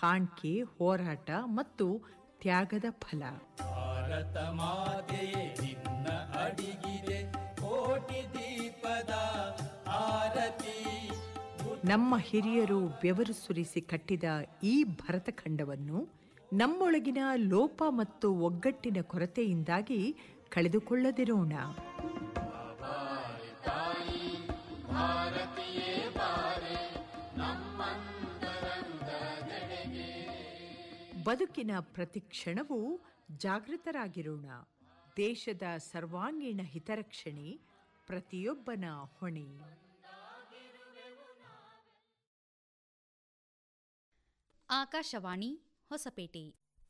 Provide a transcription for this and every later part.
ಕಾಣ್ಕೆ ಹೋರಾಟ ಮತ್ತು ತ್ಯಾಗದ ಫಲ ಭಾರತ ಮಾತೆಯೇ ನಿನ್ನ ಅಡಿಗಿದೆ ಕೋಟಿ ದೀಪದ ಆರತಿ ನಮ್ಮ ಹಿರಿಯರು ಬೆವರು ಸುರಿಸಿ ಕಟ್ಟಿದ ಈ ಭರತಖಂಡವನ್ನು ನಮ್ಮೊಳಗಿನ ಲೋಪ ಮತ್ತು ಒಗ್ಗಟ್ಟಿನ ಕೊರತೆಯಿಂದಾಗಿ ಕಳೆದುಕೊಳ್ಳದಿರೋಣ ಬದುಕಿನ ಪ್ರತಿ ಕ್ಷಣವೂ ಜಾಗೃತರಾಗಿರೋಣ ದೇಶದ ಸರ್ವಾಂಗೀಣ ಹಿತರಕ್ಷಣೆ ಪ್ರತಿಯೊಬ್ಬನ ಹೊಣೆ ಆಕಾಶವಾಣಿ ಹೊಸಪೇಟೆ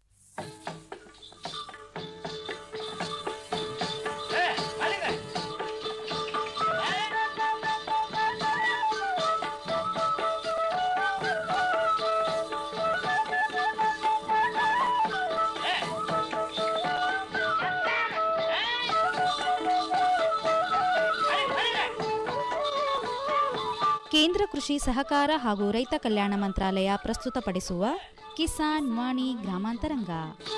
ಕೇಂದ್ರ ಕೃಷಿ ಸಹಕಾರ ಹಾಗೂ ರೈತ ಕಲ್ಯಾಣ ಮಂತ್ರಾಲಯ ಪ್ರಸ್ತುತಪಡಿಸುವ ಕಿಸಾನ್ ವಾಣಿ ಗ್ರಾಮಾಂತರಂಗ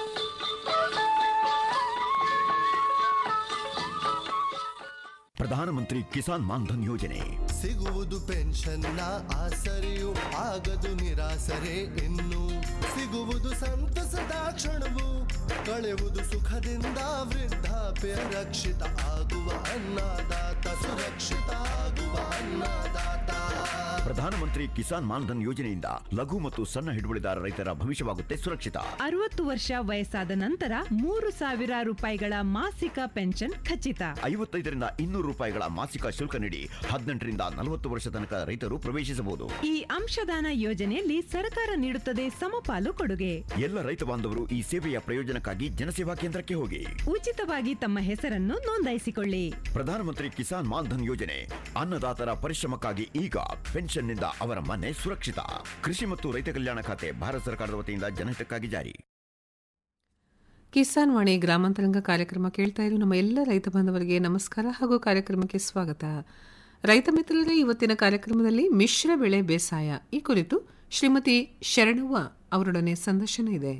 ಪ್ರಧಾನಮಂತ್ರಿ ಕಿಸಾನ್ ಮಾನ್ಧನ್ ಯೋಜನೆ ಸಿಗುವುದು ಪೆನ್ಷನ್ನ ಆಸರೆಯು ಆಗದು ನಿರಾಸರೆ ಇನ್ನು ಸಿಗುವುದು ಸಂತಸದ ಕ್ಷಣವು ಕಳೆವುದು ಸುಖದಿಂದ ವೃದ್ಧಾಪ್ಯ ರಕ್ಷಿತ ಆಗುವ ಅನ್ನದಾತ ಸುರಕ್ಷಿತ ಆಗುವ ಅನ್ನದಾತ ಪ್ರಧಾನಮಂತ್ರಿ ಕಿಸಾನ್ ಮಾನ್ಧನ್ ಯೋಜನೆಯಿಂದ ಲಘು ಮತ್ತು ಸಣ್ಣ ಹಿಡುವಳಿದಾರ ರೈತರ ಭವಿಷ್ಯವಾಗುತ್ತೆ ಸುರಕ್ಷಿತ ಅರವತ್ತು ವರ್ಷ ವಯಸ್ಸಾದ ನಂತರ ಮೂರು ಸಾವಿರ ರೂಪಾಯಿಗಳ ಮಾಸಿಕ ಪೆನ್ಷನ್ ಖಚಿತ ಐವತ್ತೈದರಿಂದ ಇನ್ನೂರು ರೂಪಾಯಿಗಳ ಮಾಸಿಕ ಶುಲ್ಕ ನೀಡಿ ಹದಿನೆಂಟರಿಂದ ನಲವತ್ತು ವರ್ಷ ತನಕ ರೈತರು ಪ್ರವೇಶಿಸಬಹುದು ಈ ಅಂಶದಾನ ಯೋಜನೆಯಲ್ಲಿ ಸರ್ಕಾರ ನೀಡುತ್ತದೆ ಸಮಪಾಲು ಕೊಡುಗೆ ಎಲ್ಲ ರೈತ ಬಾಂಧವರು ಈ ಸೇವೆಯ ಪ್ರಯೋಜನಕ್ಕಾಗಿ ಜನಸೇವಾ ಕೇಂದ್ರಕ್ಕೆ ಹೋಗಿ ಉಚಿತವಾಗಿ ತಮ್ಮ ಹೆಸರನ್ನು ನೋಂದಾಯಿಸಿಕೊಳ್ಳಿ ಪ್ರಧಾನಮಂತ್ರಿ ಕಿಸಾನ್ ಮಾನ್ಧನ್ ಯೋಜನೆ ಅನ್ನದಾತರ ಪರಿಶ್ರಮಕ್ಕಾಗಿ ಈಗ ಪೆನ್ಷನ್ನಿಂದ ಅವರ ಮನೆ ಸುರಕ್ಷಿತ ಕೃಷಿ ಮತ್ತು ರೈತ ಕಲ್ಯಾಣ ಖಾತೆ ಭಾರತ ಸರ್ಕಾರದ ವತಿಯಿಂದ ಜನಹಿತಕ್ಕಾಗಿ ಜಾರಿ ಕಿಸಾನ್ ವಾಣಿ ಗ್ರಾಮಾಂತರಂಗ ಕಾರ್ಯಕ್ರಮ ಕೇಳ್ತಾ ಇರೋ ನಮ್ಮ ಎಲ್ಲ ರೈತ ಬಾಂಧವರಿಗೆ ನಮಸ್ಕಾರ ಹಾಗೂ ಕಾರ್ಯಕ್ರಮಕ್ಕೆ ಸ್ವಾಗತ ರೈತ ಮಿತ್ರರೇ ಇವತ್ತಿನ ಕಾರ್ಯಕ್ರಮದಲ್ಲಿ ಮಿಶ್ರ ಬೆಳೆ ಬೇಸಾಯ ಈ ಕುರಿತು ಶ್ರೀಮತಿ ಶರಣವ್ವ ಅವರೊಡನೆ ಸಂದರ್ಶನ ಇದೆ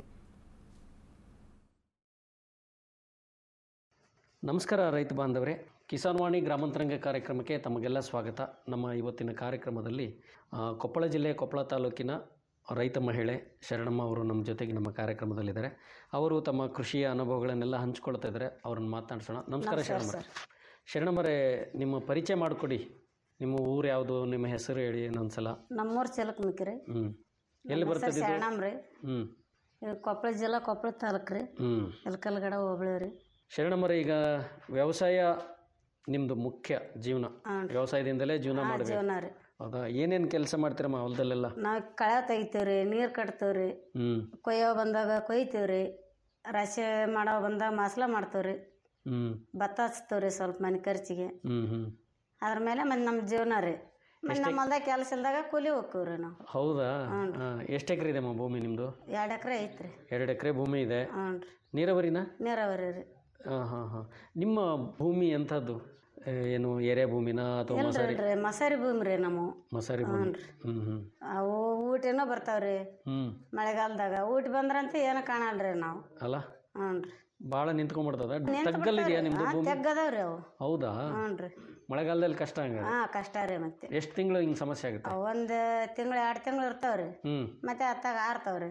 ನಮಸ್ಕಾರ ರೈತ ಬಾಂಧವರೇ ಕಿಸಾನ್ ವಾಣಿ ಗ್ರಾಮಾಂತರಂಗ ಕಾರ್ಯಕ್ರಮಕ್ಕೆ ತಮಗೆಲ್ಲ ಸ್ವಾಗತ ನಮ್ಮ ಇವತ್ತಿನ ಕಾರ್ಯಕ್ರಮದಲ್ಲಿ ಆ, ಕೊಪ್ಪಳ ಜಿಲ್ಲೆ ಕೊಪ್ಪಳ ತಾಲೂಕಿನ ರೈತ ಮಹಿಳೆ ಶರಣಮ್ಮ ಅವರು ನಮ್ಮ ಜೊತೆಗೆ ನಮ್ಮ ಕಾರ್ಯಕ್ರಮದಲ್ಲಿದ್ದಾರೆ ಅವರು ತಮ್ಮ ಕೃಷಿಯ ಅನುಭವಗಳನ್ನೆಲ್ಲ ಹಂಚ್ಕೊಳ್ತಾ ಇದ್ದಾರೆ ಅವ್ರನ್ನ ಮಾತನಾಡಿಸೋಣ ನಮಸ್ಕಾರ ಶರಣಮ್ಮ ಶರಣಮ್ಮರೇ ನಿಮ್ಮ ಪರಿಚಯ ಮಾಡಿಕೊಡಿ ನಿಮ್ಮ ಊರು ಯಾವುದು ನಿಮ್ಮ ಹೆಸರು ಹೇಳಿ ಇನ್ನೊಂದ್ಸಲ ನಮ್ಮೂರು ಚಲಕ್ಮಿಕ್ರಿ ಹ್ಞೂ ಎಲ್ಲಿ ಬರ್ತದೆ ಇದು ಶರಣಮ್ರಿ ಹ್ಞೂ ಇದು ಕೊಪ್ಪಳ ಜಿಲ್ಲಾ ಕೊಪ್ಪಳ ತಾಲೂಕು ರೀ ಹ್ಞೂ ಎಲ್ಕಲ್ಗಡ ಹೋಬಳಿ ರೀ ಶರಣಮ್ಮರೇ ಈಗ ವ್ಯವಸಾಯ ನಿಮ್ಮದು ಮುಖ್ಯ ಜೀವನ ಹಾಂ ವ್ಯವಸಾಯದಿಂದಲೇ ಜೀವನ ಮಾಡಬೇಕು ಜೀವನ ರೀ ಹೌದಾ ಏನೇನು ಕೆಲಸ ಮಾಡ್ತೀರಮ್ಮ ಹೊಲದಲ್ಲೆಲ್ಲ ನಾವು ಕಳೆ ತೆಗಿತೀವಿ ರೀ ನೀರು ಕಟ್ತೀವಿ ರೀ ಹ್ಞೂ ಕೊಯ್ಯೋ ಬಂದಾಗ ಕೊಯ್ತೀವಿ ರೀ ರಾಶಿ ಮಾಡೋ ಬಂದಾಗ ಮಸಾಲ ಮಾಡ್ತೀವಿ ರೀ ಹ್ಞೂ ಭತ್ತ ಹಚ್ತೀವಿ ರೀ ಸ್ವಲ್ಪ ಮನೆ ಖರ್ಚಿಗೆ ಹ್ಞೂ ಹ್ಞೂ ಅದ್ರ ಮೇಲೆ ಮತ್ತೆ ನಮ್ಮ ಜೀವನ ರೀ ಮತ್ತೆ ನಮ್ಮ ಹೊಲ್ದಾಗ ಕೆಲಸ ಇಲ್ದಾಗ ಕೂಲಿ ಹೋಗ್ತೀವಿ ರೀ ನಾವು ಹೌದಾ ಹಾಂ ಎಷ್ಟು ಎಕರೆ ಇದೆಮ್ಮ ಭೂಮಿ ನಿಮ್ಮದು ಎರಡು ಎಕರೆ ಐತ್ರಿ ಎರಡು ಎಕರೆ ಭೂಮಿ ಇದೆ ಹ್ಞೂ ರೀ ನೀರಾವರಿನಾ ನೀರಾವರಿ ರೀ ಹಾಂ ಹಾಂ ಹಾಂ ನಿಮ್ಮ ಭೂಮಿ ಎಂಥದ್ದು ಏ, ಏನು ಎರೆ ಭೂಮಿನಾ ಅಥವಾ ಮಸಾರಿ ಇಲ್ರಿ ಮಸಾರಿ ಭೂಮಿ ರೀ ನಮ್ಮ ಮಸಾರಿ ಭೂಮಿ ಹ್ಞೂ ಹ್ಞೂ ಅವು ಊಟನೂ ಬರ್ತಾವ್ರಿ ಹ್ಞೂ ಮಳೆಗಾಲದಾಗ ಊಟ ಬಂದ್ರಂತ ಏನು ಕಾಣಲ್ರಿ ನಾವು ಅಲ್ಲ ಹ್ಞೂ ರೀ ಭಾಳ ನಿಂತ್ಕೊಂಡ್ಬಿಡ್ತದ ತಗ್ಗಲ್ಲಿದೆಯಾ ನಿಮ್ಮದು ಭೂಮಿ ತೆಗ್ಗದವ್ರಿ ಅವು ಹೌದಾ ಹ್ಞೂ ರೀ ಮಳೆಗಾಲದಲ್ಲಿ ಕಷ್ಟ ಹಂಗ ಹಾಂ ಕಷ್ಟ ರೀ ಮತ್ತೆ ಎಷ್ಟು ತಿಂಗಳು ಹಿಂಗೆ ಸಮಸ್ಯೆ ಆಗುತ್ತೆ ಒಂದು ತಿಂಗಳು ಎರಡು ತಿಂಗಳು ಇರ್ತಾವ್ರಿ ಹ್ಞೂ ಮತ್ತೆ ಅತ್ತಾಗ ಆರ್ತಾವ್ರಿ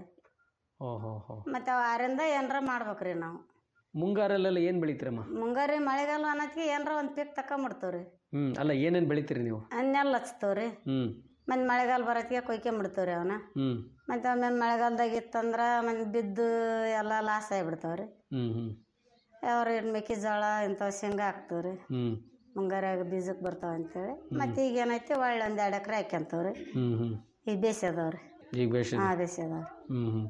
ಓಹೋ ಹೋ ಮತ್ತೆ ಅವು ಆರಿಂದ ಏನಾರ ಮಾಡ್ಬೇಕ್ರಿ ನಾವು ಮುಂಗಾರಲ್ಲೆಲ್ಲ ಏನು ಬೆಳಿತೀರಮ್ಮ ಮುಂಗಾರಿ ಮಳೆಗಾಲ ಅನ್ನೋದಕ್ಕೆ ಏನಾರ ಒಂದು ಪೀಕ್ ತಕೊಂಬಿಡ್ತಾವ್ರಿ ಹ್ಞೂ ಅಲ್ಲ ಏನೇನು ಬೆಳಿತೀರಿ ನೀವು ಅನ್ನೆಲ್ಲ ಹಚ್ತಾವ್ರಿ ಹ್ಞೂ ಮತ್ತೆ ಮಳೆಗಾಲ ಬರೋತ್ತಿಗೆ ಕೊಯ್ಕೊಂಬಿಡ್ತಾವ್ರಿ ಅವನ್ನ ಹ್ಞೂ ಮತ್ತೆ ಆಮೇಲೆ ಮಳೆಗಾಲದಾಗ ಇತ್ತಂದ್ರೆ ಮತ್ತೆ ಬಿದ್ದು ಎಲ್ಲ ಲಾಸ್ ಆಗಿಬಿಡ್ತಾವ್ರಿ ಹ್ಞೂ ಹ್ಞೂ ಅವ್ರ ಮೆಕ್ಕೆಜೋಳ ಇಂಥವು ಶೇಂಗಾ ಹಾಕ್ತಾವ್ರಿ ಹ್ಞೂ ಮುಂಗಾರಾಗ ಬೀಜಕ್ಕೆ ಬರ್ತಾವ ಅಂತೇಳಿ ಮತ್ತೆ ಈಗ ಏನೈತಿ ಒಳ್ಳೆ ಒಂದು ಎರಡು ಎಕರೆ ಹಾಕ್ಯಂತವ್ರಿ ಹ್ಞೂ ಹ್ಞೂ ಈಗ ಬೇಸದವ್ರಿ ಈಗ ಬೇಷ್ ಹಾಂ ಬೇಸದವ್ರಿ ಹ್ಞೂ ಹ್ಞೂ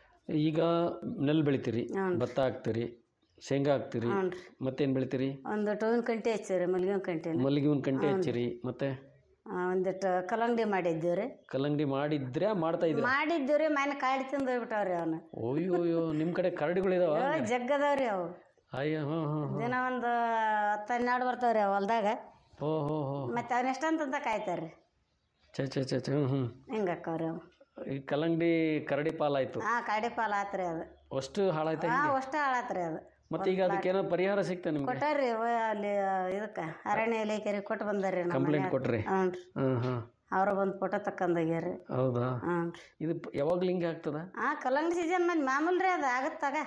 ಈಗ ನೆಲ್ ಬೆಳಿತೀರಿ ಹ್ಞೂ ಭತ್ತ ಹಾಕ್ತೀರಿ ಶೇಂಗಾ ಹಾಕ್ತೀರಿ ಹ್ಞೂ ರೀ ಮತ್ತೇನು ಬೆಳಿತೀರಿ ಒಂದು ಟೂನ್ ಕಂಟಿ ಹಚ್ಚಿವ್ರಿ ಮಲ್ಗಿನ ಕಂಟಿನ ಮಲ್ಲಿಗೆ ಹೂವಿನ ಕಂಟೆ ಹಚ್ಚಿರಿ ಮತ್ತೆ ಒಂದಿಟ್ಟು ಕಲ್ಲಂಗಡಿ ಮಾಡಿದ್ದೀವಿ ರೀ ಕಲ್ಲಂಗಡಿ ಮಾಡಿದ್ರೆ ಮಾಡ್ತಾ ಇದ್ದೀರಾ ಮಾಡಿದ್ದೀವಿ ರೀ ಮನೆ ಕಾಡಿ ತಿಂದು ಹೋಗ್ಬಿಟ್ಟವ್ರಿ ಅವನು ಅಯ್ಯೋ ಅಯ್ಯೋ ನಿಮ್ಮ ಕಡೆ ಕರಡಿಗಳಿದಾವ ಜಗ್ಗದವ್ರಿ ಅವು ಅಯ್ಯೋ ಹಾಂ ಹಾಂ ದಿನ ಒಂದು ಹತ್ತು ಹನ್ನೆರಡು ಬರ್ತಾವ್ರಿ ಅವು ಹೊಲ್ದಾಗ ಓ ಹೋ ಹೋ ಮತ್ತೆ ಅವ್ನ ಎಷ್ಟಂತ ಕಾಯ್ತಾರ್ರಿ ಚ ಚ ಚ ಚ ಹ್ಞೂ ಹ್ಞೂ ಹಿಂಗೆ ಅಕ್ಕವ್ರಿ ಅವು ಈ ಕಲ್ಲಂಗಡಿ ಕರಡಿ ಪಾಲಾಯ್ತು ಹಾಂ ಕಡೆ ಪಾಲ್ ಆತ್ರಿ ಅದು ಅಷ್ಟು ಹಾಳಾಯ್ತಾ ಹಾಂ ಹಿಂಗೆ ಅಷ್ಟ ಹಾಳಾತ್ರಿ ಅದು ಮತ್ತೆ ಈಗ ಅದಕ್ಕೇನೋ ಪರಿಹಾರ ಸಿಗ್ತಾ ನಿಮ್ಗೆ ಕೊಟ್ಟಾರ್ರಿ ವ- ಅಲ್ಲಿ ಇದಕ್ಕೆ ಅರಣ್ಯ ಇಲಾಖೆರಿಗೆ ಕೊಟ್ಟು ಬಂದಾರ್ರಿ ನಮ್ಮ ಕಂಪ್ಲೇಂಟ್ ಮನ್ಯಾಗ. ಕೊಟ್ರಿ ಹ್ಞೂ ರೀ ಹಾಂ ಹಾಂ ಅವ್ರು ಬಂದು ಫೋಟೋ ತಕ್ಕಂದೋಗ್ಯಾರಿ ಹೌದಾ ಹ್ಞೂ ರೀ ಇದು ಪ- ಯಾವಾಗ್ಲೂ ಹಿಂಗೆ ಆಗ್ತದ ಹಾಂ ಕಲ್ಲಂಗಡಿ ಸೀಸನ್ ಮತ್ತೆ ಮಾಮೂಲು ರೀ ಅದು ಆಗತ್ತಾಗ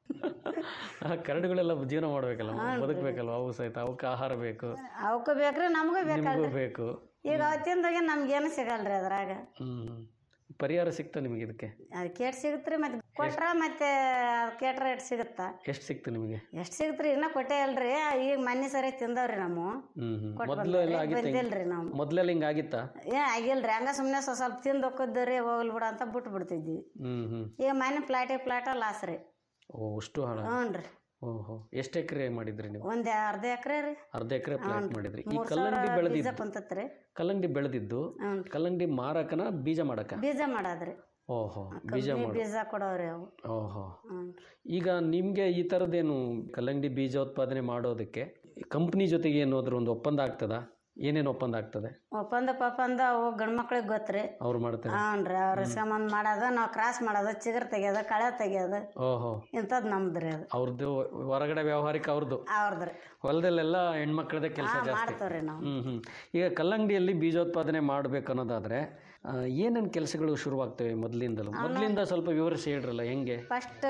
ಆ ಕರಡುಗಳೆಲ್ಲ ಜೀವನ ಮಾಡ್ಬೇಕಲ್ಲ ಬದುಕಬೇಕಲ್ಲ ಅವು ಸಹಿತ ಅವಕ್ಕೆ ಆಹಾರ ಬೇಕು ಅವಕ್ಕೂ ಬೇಕ್ರಿ ನಮಗೂ ನಿಮಗೂ ಬೇಕಲ್ರಿ ಬೇಕು ಈಗ ಅವತ್ತಿಂದಾಗೆ ನಮ್ಗೇನು ಸಿಗಲ್ರಿ ಅದ್ರಾಗ ಹ್ಞೂ ಪರಿಹಾರ ಸಿಗ್ತಾ ನಿಮಗೆ ಇದಕ್ಕೆ ಅದು ಕೇಟ್ ಸಿಗುತ್ತೆ ಮತ್ತೆ ಕೊಟ್ರ ಮತ್ತೆ ಅದು ಕೇಟ್ ರೇಟ್ ಸಿಗುತ್ತಾ ಎಷ್ಟು ಸಿಕ್ತು ನಿಮಗೆ ಎಷ್ಟು ಸಿಗುತ್ತೆ ಇನ್ನೂ ಕೊಟ್ಟೇ ಅಲ್ರಿ ಈಗ ಮೊನ್ನೆ ಸರಿ ತಿಂದವ್ರಿ ನಾವು ಹ್ಞೂ ಹ್ಞೂ ಕೊಟ್ಟು ಮೊದಲು ಎಲ್ಲ ಬಂದವ್ರಿ ಆಗಿತ್ತ ಬಂದಿಲ್ರಿ ನಾವು ಮೊದಲೆಲ್ಲ ಹಿಂಗೆ ಆಗಿತ್ತಾ ಏ ಆಗಿಲ್ರಿ ಹಂಗ ಸುಮ್ಮನೆ ಸ್ವಲ್ಪ ಸ್ವಲ್ಪ ತಿಂದು ಹೋಗಿದ್ದವ್ರಿ ಹೋಗ್ಲಿ ಬಿಡ ಅಂತ ಬಿಟ್ಟು ಬಿಡ್ತಿದ್ವಿ ಹ್ಞೂ ಹ್ಞೂ ಈಗ ಮನೆ ಪ್ಲಾಟಿಗೆ ಪ್ಲಾಟ ಲಾಸ್ ರೀ ಓ ಅಷ್ಟು ಹಾಳ ಹ್ಞೂ ರೀ ಓಹೋ ಎಷ್ಟು ಎಕರೆ ಮಾಡಿದ್ರಿ ನೀವು ಒಂದು ಅರ್ಧ ಎಕರೆ ರೀ ಅರ್ಧ ಎಕರೆ ಪ್ಲಾಟ್ ಮಾಡಿದ್ರಿ ಈ ಮೂರು ಕಲ್ಲಂಗಡಿ ಸಾವಿರ ಬೀಜ ಬೆಳೆದಿದ್ದು ಕುಂತತ್ರಿ ಕಲ್ಲಂಗಡಿ ಬೆಳೆದಿದ್ದು ಹ್ಞೂ ಕಲ್ಲಂಗಡಿ ಮಾರಕನ ಬೀಜ ಮಾಡಕ ಬೀಜ ಮಾಡೋದ್ರಿ ಓಹೋ ಬೀಜ ಕಮ್ಮಿ ಮಾಡು ಬೀಜ ಕೊಡೋರಿ ಅವು ಓಹೋ ಹ್ಞೂ ಈಗ ನಿಮಗೆ ಈ ಥರದ್ದೇನು ಕಲ್ಲಂಗಡಿ ಬೀಜೋತ್ಪಾದನೆ ಮಾಡೋದಕ್ಕೆ ಕಂಪ್ನಿ ಜೊತೆಗೆ ಏನಾದರೂ ಒಂದು ಒಪ್ಪಂದ ಆಗ್ತದಾ ಏನೇನು ಒಪ್ಪಂದ ಆಗ್ತದೆ ಒಪ್ಪಂದ ಪಪ್ಪಂದ ಅವು ಗಂಡು ಮಕ್ಳಿಗೆ ಗೊತ್ತ್ರಿ ಅವ್ರು ಮಾಡ್ತಾರೆ ಹ್ಞೂ ರೀ ಅವ್ರ ಸಂಬಂಧ ಮಾಡೋದು ನಾವು ಕ್ರಾಸ್ ಮಾಡೋದು ಚಿಗುರು ತೆಗಿಯೋದು ಕಳೆ ತೆಗಿಯೋದು ಓಹೋ ಇಂಥದ್ದು ನಮ್ದು ರೀ ಅದು ಅವ್ರದ್ದು ಹೊರಗಡೆ ವ್ಯಾವಹಾರಿಕ ಅವ್ರದ್ದು ಅವ್ರದ್ದು ರೀ ಹೊಲದಲ್ಲೆಲ್ಲ ಹೆಣ್ಮಕ್ಳದೇ ಕೆಲಸ ಹಾಂ ಜಾಸ್ತಿ ಮಾಡ್ತೇವ್ರಿ ನಾವು ಹ್ಞೂ ಹ್ಞೂ ಈಗ ಕಲ್ಲಂಗಡಿಯಲ್ಲಿ ಬೀಜೋತ್ಪಾದನೆ ಮಾಡಬೇಕು ಅನ್ನೋದಾದರೆ ಏನೇನು ಕೆಲಸಗಳು ಶುರುವಾಗ್ತವೆ ಮೊದಲಿಂದಲೂ ಮೊದಲಿಂದ ಸ್ವಲ್ಪ ವಿವರಿಸಿ ಹೇಳ್ರಲ್ಲ ಹೆಂಗೆ ಫಸ್ಟ್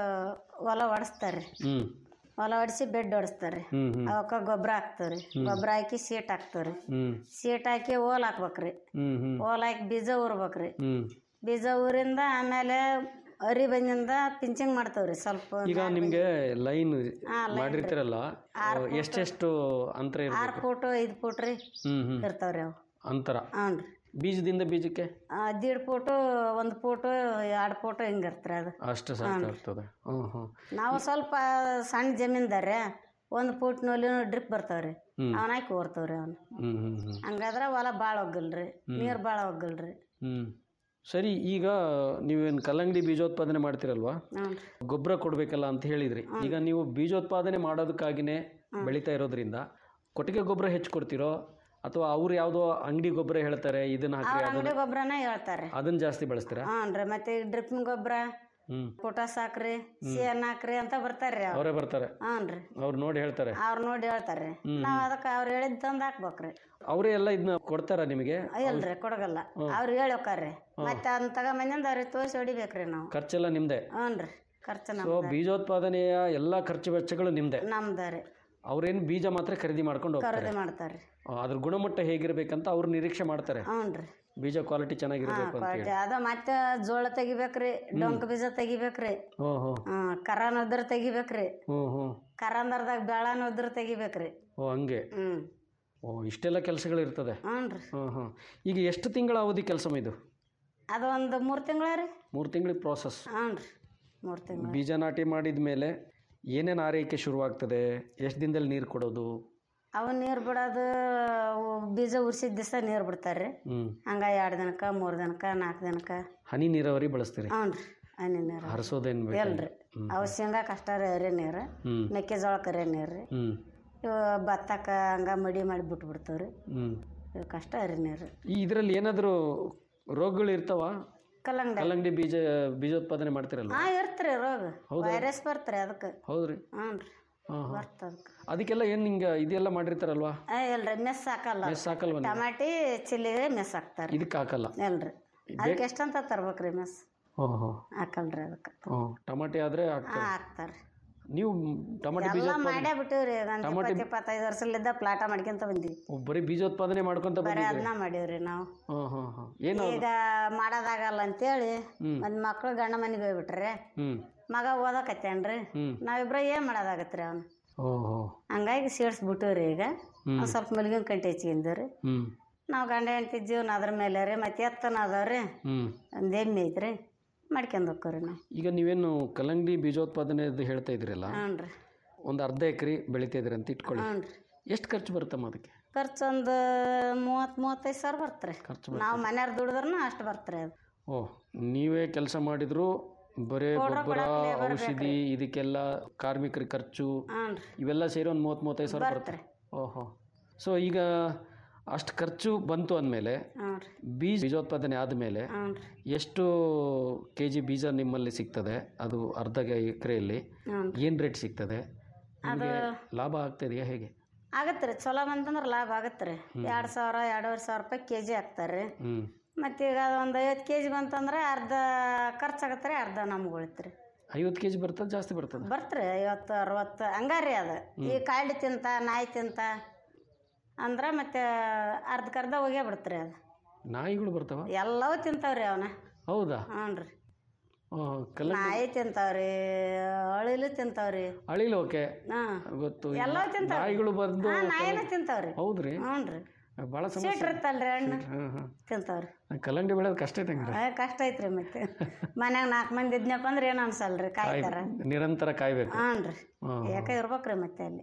ಹೊಲ ಹೊಡೆಸ್ತಾರೆ ಹ್ಞೂ ಹೊಲ ಹೊಡಿಸಿ ಬೆಡ್ ಹೊಡಿಸ್ತಾರೆ ಹ್ಞೂ ಹ್ಞೂ ಅವಕ್ಕೆ ಗೊಬ್ಬರ ಹಾಕ್ತವ್ರಿ ಗೊಬ್ಬರ ಹಾಕಿ ಸೀಟ್ ಹಾಕ್ತವ್ರಿ ಹ್ಞೂ ಸೀಟ್ ಹಾಕಿ ಓಲ್ ಹಾಕ್ಬೇಕ್ರಿ ಹ್ಞೂ ಹ್ಞೂ ಓಲ್ ಹಾಕಿ ಬೀಜ ಊರ್ಬೇಕ್ರಿ ಹ್ಞೂ ಬೀಜ ಊರಿಂದ ಆಮೇಲೆ ಅರಿ ಬಂದಿಂದ ಪಿಂಚಿಂಗ್ ಮಾಡ್ತೇವ್ರಿ ಸ್ವಲ್ಪ ಈಗ ನಿಮಗೆ ಲೈನ್ ಹಾ, line ಮಾಡಿರ್ತೀರಲ್ಲ ಎಷ್ಟೆಷ್ಟು ಅಂತರ ಆರು ಇರಬೇಕು ಫೂಟು ಐದು ಫೂಟ್ ರೀ ಹ್ಞೂ ಹ್ಞೂ ಇರ್ತಾವ್ರಿ ಅವು ಅಂತರ ಹ್ಞೂ ರೀ ಬೀಜದಿಂದ ಬೀಜಕ್ಕೆ ದೀಡ್ ಫೂಟು ಒಂದು ಫೂಟು ಎರಡು ಫೂಟು ಹಿಂಗೆ ಇರ್ತಾರೆ ಅದು ಅಷ್ಟು ಸಾಕಾಗ್ತದೆ ಹ್ಞೂ ಹ್ಞೂ ನಾವು ಸ್ವಲ್ಪ ಸಣ್ಣ ಜಮೀನ್ದಾರೆ ಒಂದು ಫೂಟ್ನಲ್ಲಿ ಡ್ರಿಪ್ ಬರ್ತಾವ್ರಿ ಹ್ಮ್. ಅವನ ಹಾಕಿ ಓರ್ತವ್ರಿ ಅವ್ನು ಹ್ಞೂ ಹ್ಞೂ ಹ್ಞೂ ಹಂಗಾದ್ರೆ ಹೊಲ ಭಾಳ ಒಗ್ಗಲ್ರಿ ನೀರು ಭಾಳ ಒಗ್ಗಲ್ರಿ ಹ್ಞೂ ಸರಿ ಈಗ ನೀವೇನು ಕಲ್ಲಂಗಡಿ ಬೀಜೋತ್ಪಾದನೆ ಮಾಡ್ತೀರಲ್ವಾ ಹ್ಞೂ ಗೊಬ್ಬರ ಕೊಡಬೇಕಲ್ಲ ಅಂತ ಹೇಳಿದ್ರಿ ಈಗ ನೀವು ಬೀಜೋತ್ಪಾದನೆ ಮಾಡೋದಕ್ಕಾಗಿನೇ ಬೆಳೀತಾ ಇರೋದ್ರಿಂದ ಕೊಟ್ಟಿಗೆ ಗೊಬ್ಬರ ಹೆಚ್ಚು ಕೊಡ್ತೀರೋ ಅಥವಾ ಅವ್ರು ಯಾವುದೋ ಅಂಗಡಿ ಗೊಬ್ಬರ ಹೇಳ್ತಾರೆ ಇದನ್ನ ಹಾಕ್ರಿ ಅವ್ರ ಅದನ್ನ ಅಂಗಡಿ ಗೊಬ್ಬರನ ಹೇಳ್ತಾರೆ ಅದನ್ನ ಜಾಸ್ತಿ ಬಳಸ್ತೀರಾ ಹ್ಞೂ ರೀ ಮತ್ತೆ ಡ್ರಿಪ್ನ ಗೊಬ್ಬರ ಹ್ಞೂ ಪೊಟಾಸ್ ಹಾಕ್ರಿ ಸಿ ಎನ್ ಹಾಕ್ರಿ ಅಂತ ಬರ್ತಾರ್ರಿ ಅವ್ರು ಅವರೇ ಬರ್ತಾರೆ ಹ್ಞೂ ರೀ ಅವ್ರು ನೋಡಿ ಹೇಳ್ತಾರೆ ಅವ್ರು ನೋಡಿ ಹೇಳ್ತಾರೆ ನಾವು ಅದಕ್ಕೆ ಅವ್ರು ಹೇಳಿದ್ ತಂದು ಹಾಕ್ಬೇಕ್ರಿ ಅವರೇ ಎಲ್ಲ ಇದನ್ನ ಕೊಡ್ತಾರಾ ನಿಮಗೆ ಇಲ್ರಿ ಕೊಡಗಲ್ಲ ಅವ್ರು ಹೇಳಿ ಹೋಕಾರ್ರಿ ಮತ್ತೆ ಅದನ್ನ ತಗೊಂಬಂದಿಂದ ಅವ್ರಿಗೆ ತೋರಿಸಿ ಹೊಡಿಬೇಕ್ರಿ ನಾವು ಖರ್ಚೆಲ್ಲ ನಿಮ್ಮದೇ ಹ್ಞೂ ರೀ ಖರ್ಚು ಸೊ ನಮ್ದು ಬೀಜೋತ್ಪಾದನೆಯ ಎಲ್ಲ ಖರ್ಚು ವೆಚ್ಚಗಳು ನಿಮ್ಮದೇ ನಮ್ದು ರೀ ಅವ್ರೇನು ಬೀಜ ಮಾತ್ರ ಖರೀದಿ ಮಾಡ್ಕೊಂಡು ಹೋಗ್ತಾರೆ ಖರೀದಿ ಮಾಡ್ತಾರೆ ಆ, ಅದ್ರ ಗುಣಮಟ್ಟ ಹೇಗಿರ್ಬೇಕಂತ ಅವ್ರು ನಿರೀಕ್ಷೆ ಮಾಡ್ತಾರೆ ಹ್ಞೂ ರೀ ಬೀಜ ಕ್ವಾಲಿಟಿ ಚೆನ್ನಾಗಿರ್ಬೇಕು ಅಂತ ಹೇಳಿ ಕ್ವಾಲಿಟಿ ಅದ ಮತ್ತೆ ಜೋಳ ತೆಗಿಬೇಕ್ರಿ ಡೊಂಕ್ ಬೀಜ ತೆಗಿಬೇಕ್ರಿ ಹ್ಞೂ ಹ್ಞೂ ಹ್ಮ್ ಕರಾನ್ ಉದ್ರ ತೆಗಿಬೇಕ್ರಿ ಹ್ಞೂ ಹ್ಞೂ ಕರಾಂದರ್ದಾಗ ಬೆಳನ ಉದ್ರ ತೆಗಿಬೇಕ್ರಿ ಓ ಹಂಗೆ ಹ್ಮ್ ಓ ಇಷ್ಟೆಲ್ಲ ಕೆಲಸಗಳು ಇರ್ತದೆ ಹ್ಞೂ ರೀ ಹ್ಞೂ ಹ್ಞೂ ಈಗ ಎಷ್ಟು ತಿಂಗಳ ಅವಧಿ ಕೆಲಸ ಇದು ಅದು ಒಂದು ಮೂರು ತಿಂಗಳ ರೀ ಮೂರು ತಿಂಗಳಿಗೆ ಪ್ರೋಸೆಸ್ ಹ್ಞೂ ರೀ ಮೂರು ತಿಂಗಳು ಬೀಜ ನಾಟಿ ಮಾಡಿದ ಮೇಲೆ ಏನೇನು ಆರೈಕೆ ಶುರುವಾಗ್ತದೆ ಎಷ್ಟು ದಿನದಲ್ಲಿ ನೀರು ಕೊಡೋದು ಅವು ನೀರು ಬಿಡೋದು ಅವು ಬೀಜ ಉರ್ಸಿದ ದಿವಸ ನೀರು ಬಿಡ್ತಾರೆ ರೀ ಹ್ಞೂ ಹಂಗ ಎರಡು ದಿನಕ್ಕೆ ಮೂರು ದಿನಕ್ಕೆ ನಾಲ್ಕು ದಿನಕ್ಕೆ ಹನಿ ನೀರಾವರಿ ಬಳಸ್ತೀರಿ ಹ್ಞೂ ರೀ ಹನಿ ನೀರು ಹರಿಸೋದೇನು ಬೇಕು ಎಲ್ರಿ ಅವು ಶೇಂಗಾಕ್ಕೆ ಅಷ್ಟ ರೀ ಎರೆ ನೀರು ಹ್ಞೂ ಮೆಕ್ಕೆಜೋಳಕ್ಕೆ ಎರೆ ನೀರು ರೀ ಹ್ಞೂ ಇವು ಭತ್ತಕ್ಕೆ ಹಂಗ ಮಡಿ ಮಾಡಿ ಬಿಟ್ಟು ಬಿಡ್ತಾವೆ ರೀ ಹ್ಞೂ ಇವಕ್ಕೆ ಅಷ್ಟ ಎರೆ ನೀರು ಈ ಇದರಲ್ಲಿ ಏನಾದರೂ ರೋಗಗಳು ಇರ್ತಾವ ಕಲ್ಲಂಗಡಿ ಕಲ್ಲಂಗಡಿ ಬೀಜ ಬೀಜೋತ್ಪಾದನೆ ಮಾಡ್ತಿರಲ್ಲ ಹಾಂ ಇರ್ತ್ರಿ ರೋಗ ವೈರಸ್ ಬರ್ತ್ರಿ ಅದಕ್ಕೆ ಹೌದ್ರಿ ಹ್ಞೂ ರೀ ಹಾಂ ಹಾಂ ಬರ್ತ ಅದಕ್ಕೆ ಅದಕ್ಕೆಲ್ಲ ಏನು ಹಿಂಗೆ ಇದೆಲ್ಲ ಮಾಡಿರ್ತಾರಲ್ವಾ ಏ ಇಲ್ರಿ ಮೆಸ್ ಹಾಕಲ್ಲ ಮೆಸ್ ಹಾಕಲ್ವ ನೀವು ಟಮಾಟಿ ಚಿಲ್ಲಿ ಮೆಸ್ ಹಾಕ್ತಾರೆ ಇದಕ್ಕೆ ಹಾಕಲ್ಲ ಇಲ್ರಿ ಅದಕ್ಕೆ ಎಷ್ಟಂತ ತರ್ಬೇಕ್ರಿ ಮೆಸ್ ಹ್ಞೂ ಹ್ಞೂ ಹಾಕಲ್ರಿ ಅದಕ್ಕೆ ಹ್ಞೂ ಟಮಾಟೆ ಆದರೆ ಹಾಕ್ತಾರೆ ಹಾಂ ಹಾಕ್ತಾರೆ ನೀವು ಟಮಾಟೆ ಬೀಜ ಎಲ್ಲ ಮಾಡೇ ಬಿಟ್ಟಿವ್ರಿ ನಾನು ಇಪ್ಪತ್ತು ಇಪ್ಪತ್ತೈದು ವರ್ಷಲಿದ್ದ ಪ್ಲಾಟ ಮಾಡ್ಕೊಂತ ಬಂದೀವಿ ಬರೀ ಬೀಜೋತ್ಪಾದನೆ ಮಾಡ್ಕೊಂತ ಬರೀ ಬಂದಿದ್ರಿ ಅದನ್ನ ಮಾಡೀವ್ರಿ ನಾವು ಹಾಂ ಹಾಂ ಹಾಂ ಏನು ಈಗ ಮಾಡೋದಾಗಲ್ಲ ಅಂತೇಳಿ ಒಂದು ಮಕ್ಳು ಗಂಡ ಮನೆಗೆ ಹೋಗ್ಬಿಟ್ರೆ ಹ್ಞೂ ಮಗ ಓದಕತ್ತೇನ್ರಿ ಹ್ಮ್. ನಾವಿಬ್ರ ಏನು ಮಾಡೋದಾಗತ್ರಿ ಅವ್ನು ಓ ಹೋ ಹಂಗಾಗಿ ಸೇರ್ಸ್ಬಿಟ್ಟಿವ್ರಿ ಈಗ ಒಂದ್ ಸ್ವಲ್ಪ ಮಲ್ಗಿನ ಕಂಟಿ ಹಚ್ಕೊಂಡಿವ್ರಿ ಹ್ಞೂ ನಾವು ಗಂಡ ಹೆಂಡತಿ ಜೀವನ ಅದ್ರ ಮೇಲೆ ರೀ ಮತ್ತೆ ಎತ್ತನ ಅದಾವ್ರಿ ಹ್ಞೂ ಒಂದು ಎಮ್ಮೆ ಐತ್ರಿ ಮಾಡ್ಕೊಂಡು ಹೋಗ್ರಿ ನಾವು ಈಗ ನೀವೇನು ಕಲ್ಲಂಗಡಿ ಬೀಜೋತ್ಪಾದನೆದು ಹೇಳ್ತಾ ಇದ್ರಲ್ಲ ಹ್ಞೂ ರೀ ಒಂದು ಅರ್ಧ ಎಕರೆ ಬೆಳಿತಾ ಇದ್ರಿ ಅಂತ ಇಟ್ಕೊಳ್ಳಿ ಹ್ಞೂ ರೀ ಎಷ್ಟು ಖರ್ಚು ಬರುತ್ತಮ್ಮ ಅದಕ್ಕೆ ಖರ್ಚು ಒಂದು ಮೂವತ್ತು ಮೂವತ್ತೈದು ಸಾವಿರ ಬರ್ತ್ರಿ ಖರ್ಚು ನಾವು ಮನ್ಯಾರ ದುಡಿದ್ರೂ ಅಷ್ಟು ಬರ್ತ್ರಿ ಅದು ಓ ನೀವೇ ಕೆಲಸ ಮಾಡಿದ್ರು ಬರೇ ಕೊಡ್ರ ಗೊಬ್ಬರ ಕೊಡಕ್ಕೆ labor ಔಷಧಿ ಇದಕ್ಕೆಲ್ಲ ಕಾರ್ಮಿಕರ ಖರ್ಚು ಹ್ಞೂ ರೀ ಇವೆಲ್ಲ ಸೇರಿ ಒಂದು ಮೂವತ್ತು ಮೂವತ್ತೈದು ಸಾವಿರ ಬರುತ್ತೆ ಬರ್ತ್ರಿ ಓಹೋ ಸೊ ಈಗ ಅಷ್ಟು ಖರ್ಚು ಬಂತು ಅಂದಮೇಲೆ ಹ್ಞೂ ರೀ ಬೀಜ ಬೀಜೋತ್ಪಾದನೆ ಆದಮೇಲೆ ಹ್ಞೂ ರೀ ಎಷ್ಟು ಕೆ ಜಿ ಬೀಜ ನಿಮ್ಮಲ್ಲಿ ಸಿಗ್ತದೆ ಅದು ಅರ್ಧ ಎಕರೆಯಲ್ಲಿ ಹ್ಞೂ ಏನು ರೇಟ್ ಸಿಗ್ತದೆ ನಿಮಗೆ ಲಾಭ ಆಗ್ತಿದೆಯಾ ಹೇಗೆ ಆಗತ್ತೆ ರೀ ಚಲೋ ಬಂತಂದ್ರೆ ಲಾಭ ಆಗತ್ತೆ ರೀ ಎರಡು ಸಾವಿರ ಎರಡೂವರೆ ಸಾವಿರ ರೂಪಾಯಿ ಕೆ ಜಿ ಹಾಕ್ತಾರೆ ರೀ ಹ್ಞೂ ಮತ್ತು ಈಗ ಅದು ಒಂದು ಐವತ್ತು ಕೆ ಜಿ ಬಂತಂದ್ರೆ ಅರ್ಧ ಖರ್ಚಾಗತ್ತೆ ರೀ ಅರ್ಧ ನಮ್ಗೆ ಉಳಿತು ರೀ ಐವತ್ತು ಕೆ ಜಿ ಬರ್ತದೆ ಜಾಸ್ತಿ ಬರ್ತದೆ ಬರ್ತ್ರಿ ಐವತ್ತು ಅರವತ್ತು ಹಂಗಾರಿ ಅದು ಈ ಕಾಳಿ ತಿಂತ ನಾಯಿ ತಿಂತ ಅಂದ್ರೆ ಮತ್ತೆ ಅರ್ಧಕ್ಕರ್ಧ ಹೋಗೇ ಬಿಡ್ತ್ರಿ ಅದು ನಾಯಿಗಳು ಬರ್ತಾವ ಎಲ್ಲವೂ ತಿಂತಾವ್ರಿ ಅವನ ಹೌದಾ ಹ್ಞೂ ರೀ ಆ, ಕಲ್ಲ ನಾಯಿ ತಿಂತಾವ್ರಿ ಅಳಿಲು ತಿಂತಾವ್ರಿ ಅಳಿಲು ಓಕೆ ಹಾಂ ಗೊತ್ತು ಎಲ್ಲವೂ ತಿಂತಾವ್ರಿ ನಾಯಿಗಳು ಬಂದು ಹಾಂ ನಾಯಿನ ತಿಂತಾವ್ರಿ ಹೌದ್ರಿ ಹ್ಞೂ ರೀ ಭಾಳ ಸಮಸ್ಯೆ ಸೀಟ್ ಇರ್ತಲ್ರಿ ಹಣ್ಣು ಹಾಂ ಹಾಂ ತಿಂತಾವ್ರಿ ಕಲ್ಲಂಗಡಿ ಬೆಳೆಯೋದು ಕಷ್ಟ ಐತೆ ಹಂಗಾರೆ ಆ, ಕಷ್ಟ ಐತ್ರಿ ಮತ್ತೆ ಮನ್ಯಾಗ ನಾಲ್ಕು ಮಂದಿ ಇದ್ನಪ್ಪ ಅಂದ್ರೆ ಏನು ಅನ್ಸಲ್ರಿ ಕಾಯ್ತಾರ ನಿರಂತರ ಕಾಯ್ಬೇಕು ಹ್ಞೂ ರೀ ಹಾಂ ಯಾಕೆ ಇರ್ಬೇಕ್ರಿ ಮತ್ತೆ ಅಲ್ಲಿ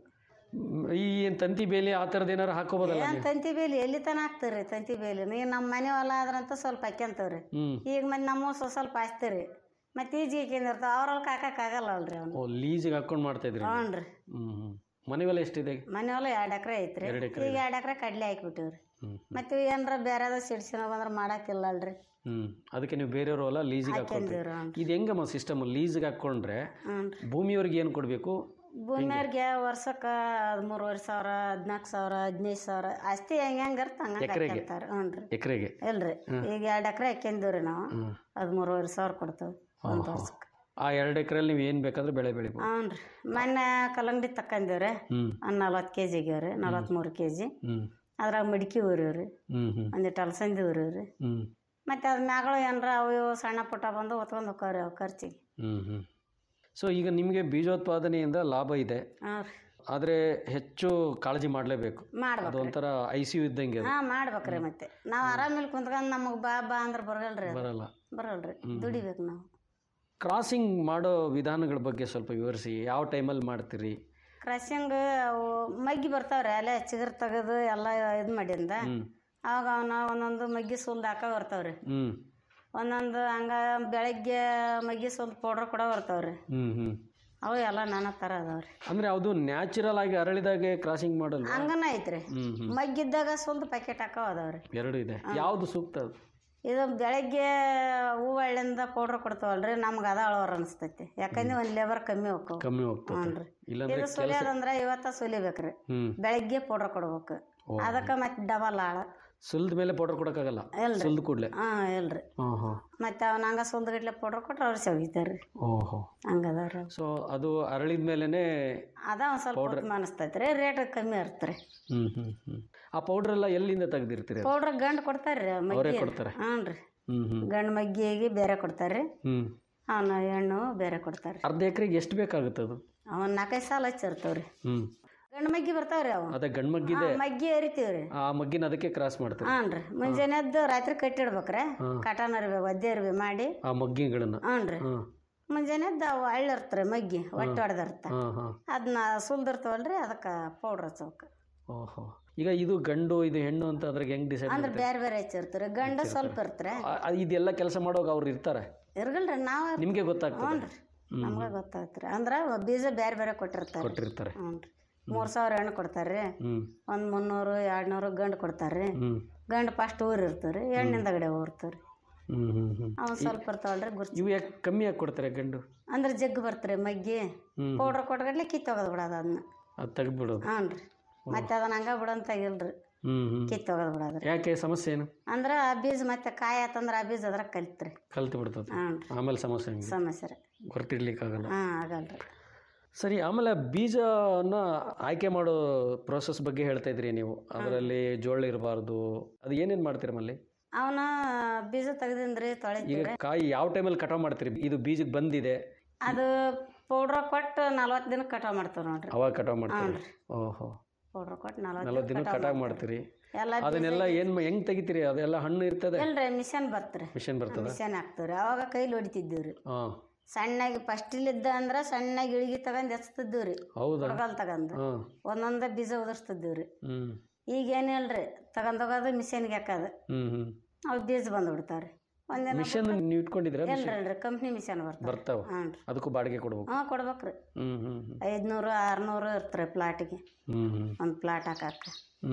ಈ ಏನ್ ತಂತಿ ಬೇಲಿ ಆ ಥರದ್ದು ಏನಾರು ಹಾಕೋಬೋದಲ್ಲ ಏನ್ ತಂತಿ ಬೇಲಿ ಎಲ್ಲಿ ತನ ಹಾಕ್ತೀರಿ ತಂತಿ ಬೇಲಿ ಈಗ ನಮ್ಮ ಮನೆ ಹೊಲ ಆದ್ರಂತ ಸ್ವಲ್ಪ ಹಾಕ್ಯಂತವ್ರಿ ಹ್ಞೂ ಈಗ ಮತ್ತೆ ನಮ್ಮ ಸ್ವ- ಸ್ವಲ್ಪ ಹಾಸ್ತೀರಿ ಮತ್ತೆ ಈಜಿ ಹಾಕಿಂದಿರ್ತಾವ ಅವ್ರಲ್ಲಿ ಹಾಕಕ್ಕಾಗಲ್ಲ ಅಲ್ರಿ ಅವ್ನು ಓ ಲೀಸಿಗೆ ಹಾಕೊಂಡು ಮಾಡ್ತಾ ಇದ್ರಿ ಹ್ಞೂ ರೀ ಹ್ಞೂ ಹ್ಞೂ ಮನೆ ಬೆಲೆ ಎಷ್ಟಿದೆ ಮನೆ ಹೊಲ ಎರಡು ಎಕರೆ ಐತ್ರಿ ಎರಡ್ ಎಕ್ರೆ ಈಗ ಎರಡು ಎಕರೆ ಕಡ್ಲೆ ಹಾಕ್ಬಿಟ್ಟಿವ್ರಿ ಹ್ಞೂ ಮತ್ತೆ ಏನಾರ ಬೇರೆದ ಸಿಡ್ಸಿನ ಬಂದ್ರೆ ಮಾಡಕ್ಕಿಲ್ಲ ಅಲ್ರಿ ಹ್ಞೂ ಅದಕ್ಕೆ ನೀವು ಬೇರೆಯವ್ರ ಹೊಲ ಲೀಸಿಗೆ ಹಾಕೊಂಡ್ರಿ ಹಾಕ್ಯಂದಿವ್ರಿ ಹ್ಞೂ ಇದು ಹೆಂಗಮ್ಮ ಸಿಸ್ಟಮ್ ಲೀಸಿಗೆ ಹಾಕ್ಕೊಂಡ್ರೆ ಹ್ಞೂ ಭೂಮಿಯವ್ರಿಗೆ ಏನು ಕೊಡಬೇಕು ಭೂಮಿಯವ್ರಿಗೆ ವರ್ಷಕ್ಕೆ ಹದಿಮೂರುವರೆ ಸಾವಿರ ಹದಿನಾಲ್ಕು ಸಾವಿರ ಹದಿನೈದು ಸಾವಿರ ಆಸ್ತಿ ಹೆಂಗೆ ಹೆಂಗೆ ಇರ್ತ ಹಂಗೆ ಎಕ್ರೆಗೆ? ಹಾಕ್ಯಂತಾರೆ ಹ್ಞೂ ರೀ ಎಕರೆಗೆ ಇಲ್ರಿ ಈಗ ಎರಡು ಎಕರೆ ಹಾಕ್ಯಂದಿವ್ರಿ ನಾವು ಹ್ಞೂ ಹದಿಮೂರುವರೆ ಸಾವಿರ ಕೊಡ್ತೇವೆ ಒಂದು ವರ್ಷಕ್ಕೆ ಆ ಎರಡು ಎಕರೆಯಲ್ಲಿ ನೀವು ಏನು ಬೇಕಾದ್ರೆ ಬೆಳೆ ಬೆಳಿಬೋದು ಹ್ಞೂ ರೀ ಮೊನ್ನೆ ಕಲ್ಲಂಗಡಿ ತಕ್ಕಂದಿವ್ರಿ ಹ್ಞೂ ಒಂದು ನಲ್ವತ್ತು ಕೆ ಜಿ ಆಗ್ಯಾವ್ರಿ ನಲ್ವತ್ತ್ಮೂರು ಕೆ ಜಿ ಹ್ಞೂ ಅದ್ರಾಗ ಮಡಿಕೆ ಊರಿವ್ರಿ ಹ್ಞೂ ಹ್ಞೂ ಒಂದಿಟ್ಟು ಅಲಸಂದಿ ಊರಿವ್ರಿ ಹ್ಞೂ ಮತ್ತು ಅದ್ರ ಮ್ಯಾಗಳು ಏನಾರ ಅವು ಇವು ಸಣ್ಣ ಪುಟ್ಟ ಬಂದು ಹೊತ್ಕೊಂಡು ಹೋಗ್ತಾವ್ರಿ ಅವು ಖರ್ಚಿಗೆ ಹ್ಞೂ ಹ್ಞೂ ಸೊ ಈಗ ನಿಮಗೆ ಬೀಜೋತ್ಪಾದನೆಯಿಂದ ಲಾಭ ಇದೆ ಹಾಂ ರೀ ಆದರೆ ಹೆಚ್ಚು ಕಾಳಜಿ ಮಾಡಲೇಬೇಕು ಅದು ಮಾಡ್ಬೇಕು ಒಂಥರ ಐ ಸಿ ಯು ಇದ್ದಂಗೆ ಅದು ಹಾಂ ಮಾಡ್ಬೇಕ್ರಿ ಮತ್ತೆ ನಾವು ಆರಾಮಿಲ್ಲಿ ಕುಂತ್ಕೊಂಡು ನಮಗೆ ಬಾ ಬಾ ಅಂದ್ರೆ ಬರಗಲ್ರಿ ಅದು ಬರಲ್ಲ ಬರಲ್ರಿ ದುಡಿಬೇಕು ನಾವು ಕ್ರಾಸಿಂಗ್ ಮಾಡೋ ವಿಧಾನಗಳ ಬಗ್ಗೆ ಸ್ವಲ್ಪ ವಿವರಿಸಿ ಯಾವ ಟೈಮಲ್ಲಿ ಮಾಡ್ತೀರಿ ಕ್ರಶಿಂಗ್ ಅವು ಮಗ್ಗಿ ಬರ್ತಾವ್ರಿ ಅಲ್ಲೇ ಚಿಗುರು ತೆಗೆದು ಎಲ್ಲ ಇದು ಮಾಡಿಂದ ಹ್ಞೂ ಅವಾಗ ಅವನ್ನ ಒಂದೊಂದು ಮಗ್ಗಿ ಸುಲ್ದು ಹಾಕ ಬರ್ತಾವ್ರಿ ಹ್ಞೂ ಒಂದೊಂದು ಹಂಗ ಬೆಳಗ್ಗೆ ಮಗ್ಗಿ ಸುಲ್ದು ಪೌಡ್ರ್ ಕೂಡ ಬರ್ತಾವ್ರಿ ಹ್ಞೂ ಹ್ಞೂ ಅವು ಎಲ್ಲ ನಾನಾ ಥರ ಅದಾವ್ರಿ ಅಂದರೆ ಅದು ನ್ಯಾಚುರಲ್ ಆಗಿ ಅರಳಿದಾಗೆ ಕ್ರಾಸಿಂಗ್ ಮಾಡಲ್ವಾ ಹಂಗನ ಐತ್ರಿ ಹ್ಞೂ ಹ್ಞೂ ಮಗ್ಗಿದ್ದಾಗ ಸುಲ್ದು ಪ್ಯಾಕೆಟ್ ಹಾಕೋ ಅದಾವ್ರಿ ಎರಡು ಇದೆ ಯಾವುದು ಸೂಕ್ತ ಅದು ಇದು ಬೆಳಗ್ಗೆ ಹೂವು ಹಳ್ಳಿಂದ ಪೌಡ್ರ್ ಕೊಡ್ತಾವಲ್ರಿ ನಮ್ಗೆ ಅದ ಅಳವರ್ ಅನಿಸ್ತೈತಿ ಯಾಕಂದ್ರೆ ಒಂದು ಲೇಬರ್ ಕಮ್ಮಿ ಹೋಗ್ತಾವ ಕಮ್ಮಿ ಹೋಗ್ತದೆ ಹ್ಞೂ ರೀ ಇಲ್ಲಾಂದ್ರೆ ಇದು ಸುಲಿಯೋದಂದ್ರೆ ಇವತ್ತ ಸುಲಿಬೇಕ್ರಿ ಹ್ಞೂ ಬೆಳಗ್ಗೆ ಪೌಡ್ರ್ ಕೊಡ್ಬೇಕು ಅದಕ್ಕೆ ಮತ್ತೆ ಡಬಲ್ ಆಳ ಸುಲ್ದ ಮೇಲೆ ಪೌಡರ್ ಕೊಡೋಕ್ಕಾಗಲ್ಲ ಇಲ್ರಿ ಸುಲ್ದ ಕೂಡಲೇ ಹಾಂ ಇಲ್ರಿ ಹಾಂ ಹಾಂ ಮತ್ತೆ ಅವ್ನ ಹಂಗ ಸುಲ್ದಗಟ್ಲೆ ಪೌಡ್ರ್ ಕೊಟ್ರೆ ಅವ್ರು ಸವಿತಾರ್ರಿ ಓಹೋ ಹಂಗದಾವ್ರಿ ಸೊ ಅದು ಅರಳಿದ ಮೇಲೇ ಅದ ಒಂದು ಸ್ವಲ್ಪ ಉತ್ತಮ ಅನಿಸ್ತೈತಿ ರೀ ರೇಟ್ ಕಮ್ಮಿ ಇರ್ತರಿ ಹ್ಞೂ ಹ್ಞೂ ಹ್ಞೂ ಆ ಪೌಡ್ರ್ ಎಲ್ಲ ಎಲ್ಲಿಂದ ತೆಗ್ದಿರ್ತೀರಿ ಅದು? ಪೌಡ್ರ್ ಗಂಡು ಕೊಡ್ತಾರ್ರಿ ಅವರೇ ಮಗ್ಗಿ ಕೊಡ್ತಾರೆ ಹ್ಞೂ ರೀ ಹ್ಞೂ ಹ್ಞೂ ಗಂಡು ಮಗ್ಗಿಗೆ ಬೇರೆ ಕೊಡ್ತಾರ್ರಿ ಹ್ಞೂ ಅವನ ಹೆಣ್ಣು ಬೇರೆ ಕೊಡ್ತಾರೆ ಅರ್ಧ ಎಕರೆಗೆ ಎಷ್ಟು ಬೇಕಾಗುತ್ತೆ ಅದು ಅವನ್ ನಾಲ್ಕೈದು ಸಾಲ ಹಚ್ಚಿರ್ತಾವ್ರಿ ಹ್ಞೂ ಗಂಡು ಮಗ್ಗಿ ಬರ್ತಾವ್ರಿ ಅವು ಅದೇ ಗಂಡು ಮಗ್ಗಿದೆ ಹಾ, ಮಗ್ಗಿ ಎರಿತೀವ್ರಿ ಆ ಮಗ್ಗಿನ ಅದಕ್ಕೆ ಕ್ರಾಸ್ ಮಾಡ್ತೀರಿ ಹಾಂ ರೀ ಮುಂಜಾನೆ ಎದ್ದು ರಾತ್ರಿ ಕಟ್ಟಿಡ್ಬೇಕ್ರಿ ಹಾಂ. ಕಟಾನ ಇರ್ಬೇಕು ಒದ್ದೆ ಇರ್ವಿ ಮಾಡಿ ಆ ಮಗ್ಗಿಗಳನ್ನ ಹ್ಞೂ ರೀ ಹಾಂ ಮುಂಜಾನೆ ಎದ್ದು ಅವು ಹಳ್ಳಿರ್ತಾರೆ ಮಗ್ಗಿ ಒಟ್ಟು ಹೊಡೆದಿರ್ತ ಹಾಂ ಹಾಂ ಅದನ್ನ ಸುಲ್ದಿರ್ತಾವಲ್ರಿ ಅದಕ್ಕೆ ಪೌಡ್ರ್ ಹಚ್ಚೋಕೆ ಓಹೋ ಈಗ ಇದು ಗಂಡು ಇದು ಹೆಣ್ಣು ಅಂತ ಅದ್ರಾಗ ಹೆಂಗ್ ಡಿಸೈಡ್ ಅಂದ್ರೆ ಬೇರೆ ಬೇರೆ ಹಚ್ಚಿರ್ತಾರೆ ಗಂಡು ಸ್ವಲ್ಪ ಇರ್ತಾರೆ ಇದೆಲ್ಲ ಕೆಲಸ ಮಾಡೋವಾಗ ಅವ್ರು ಇರ್ತಾರೆ ಇರ್ಗಲ್ರಿ ನಾವು ನಿಮಗೆ ಗೊತ್ತಾಗ್ತದೆ ಹ್ಞೂ ರೀ ನಮ್ಗೆ ಗೊತ್ತಾಗ್ತದೆ ಅಂದ್ರೆ ಬೀಜ ಬೇರೆ ಬೇರೆ ಕೊಟ್ಟಿರ್ತಾರೆ ಕೊಟ್ಟಿರ್ತಾರೆ ಹ್ಞೂ ರೀ ಮೂರು ಸಾವಿರ ಹೆಣ್ಣು ಕೊಡ್ತಾರೆ ರೀ ಹ್ಞೂ ಒಂದು ಮುನ್ನೂರು ಎರಡು ನೂರು ಗಂಡು ಕೊಡ್ತಾರೆ ರೀ ಹ್ಞೂ ಗಂಡು ಫಸ್ಟ್ ಊರು ಇರ್ತಾರೆ ರೀ ಹೆಣ್ಣಿಂದ ಗಡೆ ಊರ್ತಾರೆ ಹ್ಞೂ ಹ್ಞೂ ಹ್ಞೂ ಅವ್ನು ಸ್ವಲ್ಪ ಇರ್ತಾವಲ್ರಿ ಗುರ್ಚಿ ಇವು ಯಾಕೆ ಕಮ್ಮಿ ಯಾಕೆ ಕೊಡ್ತಾರೆ ಗಂಡು ಅಂದ್ರೆ ಜಗ್ಗು ಬರ್ತಾರೆ ಮಗ್ಗಿ ಹ್ಞೂ ಪೌಡ್ರ್ ಕೊಟ್ಗಡ್ಲೆ ಕಿತ್ತೋಗೋದು ಬಿಡೋದು ಅದನ್ನ ಅದು ತೆಗೆದ್ಬಿಡೋದು ಹ್ಞೂ ರೀ ಮತ್ತೆ ಅದನ್ನ ಹಂಗ ಬಿಡಂತ ಇಲ್ರಿ ಹ್ಞೂ ಹ್ಞೂ ಕಿತ್ತೋಗೋದು ಬಿಡೋದ್ರಿ ಯಾಕೆ ಸಮಸ್ಯೆ ಏನು ಅಂದ್ರೆ ಆ ಬೀಜ ಮತ್ತೆ ಕಾಯಿ ಆತಂದ್ರೆ ಆ ಬೀಜ ಅದ್ರಾಗ ಕಲಿತ್ರಿ ಕಲ್ತು ಬಿಡ್ತದೆ ಹ್ಞೂ ರೀ ಆಮೇಲೆ ಸಮಸ್ಯೆ ಹೆಂಗೆ ಸಮಸ್ಯೆ ರೀ ಹೊರಟಿಡ್ಲಿಕ್ಕಾಗಲ್ಲ ಹಾಂ ಆಗಲ್ರಿ ಸರಿ ಆಮೇಲೆ ಬೀಜನ ಆಯ್ಕೆ ಮಾಡೋ ಪ್ರೋಸೆಸ್ ಬಗ್ಗೆ ಹೇಳ್ತಾ ಇದ್ರಿ ನೀವು ಅದರಲ್ಲಿ ಜೋಳ ಇರಬಾರ್ದು ಅದು ಏನೇನು ಮಾಡ್ತೀರಿ ಮಲ್ಲಿ ಅವನ ಬೀಜ ತೆಗ್ದಿಂದ್ರಿ ಈಗ ತೊಳಿತೀವಿ ಕಾಯಿ ಯಾವ ಟೈಮಲ್ಲಿ ಕಟಾವು ಮಾಡ್ತೀರಿ ಇದು ಬೀಜಕ್ಕೆ ಬಂದಿದೆ ಅದು ಪೌಡ್ರ್ ಕೊಟ್ಟು ನಲ್ವತ್ತು ದಿನಕ್ಕೆ ಕಟಾವು ಮಾಡ್ತೀವಿ ನೋಡ್ರಿ ಅವಾಗ ಕಟಾವು ಮಾಡ್ತೀರಿ ಓಹೋ ಪೌಡ್ರ್ ಕೊಟ್ಟು ನಲ್ವತ್ತು ನಲ್ವತ್ತು ದಿನ ಕಟಾವು ಮಾಡ್ತೀರಿ ಎಲ್ಲ ಅದನ್ನೆಲ್ಲ ಏನು ಹೆಂಗ್ ತೆಗಿತೀರಿ ಅದೆಲ್ಲ ಹಣ್ಣು ಇರ್ತದೆ ಇಲ್ರಿ ಮಿಷನ್ ಬರ್ತ್ರಿ ಮಿಷನ್ ಬರ್ತದೆ ಮಿಷನ್ ಹಾಕ್ತೀವ್ರಿ ಅವಾಗ ಕೈಲಿ ಹೊಡಿತಿದ್ದೀವಿ ರೀ ಹಾಂ ಸಣ್ಣಗೆ ಫಸ್ಟಿಲಿದ್ದ ಅಂದ್ರೆ ಸಣ್ಣಗೆ ಇಳಿಗೆ ತಗೊಂಡು ಎಚ್ತಿದ್ದೀವಿ ರೀ ಹೌದಾ ಹುಡ್ಗಲ್ ತಗೊಂಡು ಹಾಂ ಒಂದೊಂದೇ ಬೀಜ ಉದುರ್ಸ್ತಿದ್ದೀವಿ ರೀ ಹ್ಞೂ ಈಗ ಏನಿಲ್ರಿ ತಗೊಂಡೋಗೋದು ಮಿಷನ್ಗೆ ಹಾಕೋದು ಹ್ಞೂ ಹ್ಞೂ ಅವು ಬೀಜ ಬಂದು ಬಿಡ್ತಾವ್ರಿ ಒಂದಿನ ಮಿಷನ್ ನೀವು ಇಟ್ಕೊಂಡಿದ್ದೀರಾ ಇಲ್ರಿ ಇಲ್ರಿ ಕಂಪ್ನಿ ಮಿಷನ್ ಬರ್ತಾವ ಬರ್ತಾವ ಹಾಂ ರೀ ಅದಕ್ಕೂ ಬಾಡಿಗೆ ಕೊಡ್ಬೇಕು ಹಾಂ ಕೊಡ್ಬೇಕ್ರಿ ಹ್ಞೂ ಹ್ಞೂ ಹ್ಞೂ ಐದುನೂರು ಆರುನೂರು ಇರ್ತಾರೆ ಪ್ಲಾಟಿಗೆ ಹ್ಞೂ ಹ್ಞೂ ಒಂದು ಪ್ಲಾಟ್ ಹಾಕಕ್ಕೆ ಹ್ಞೂ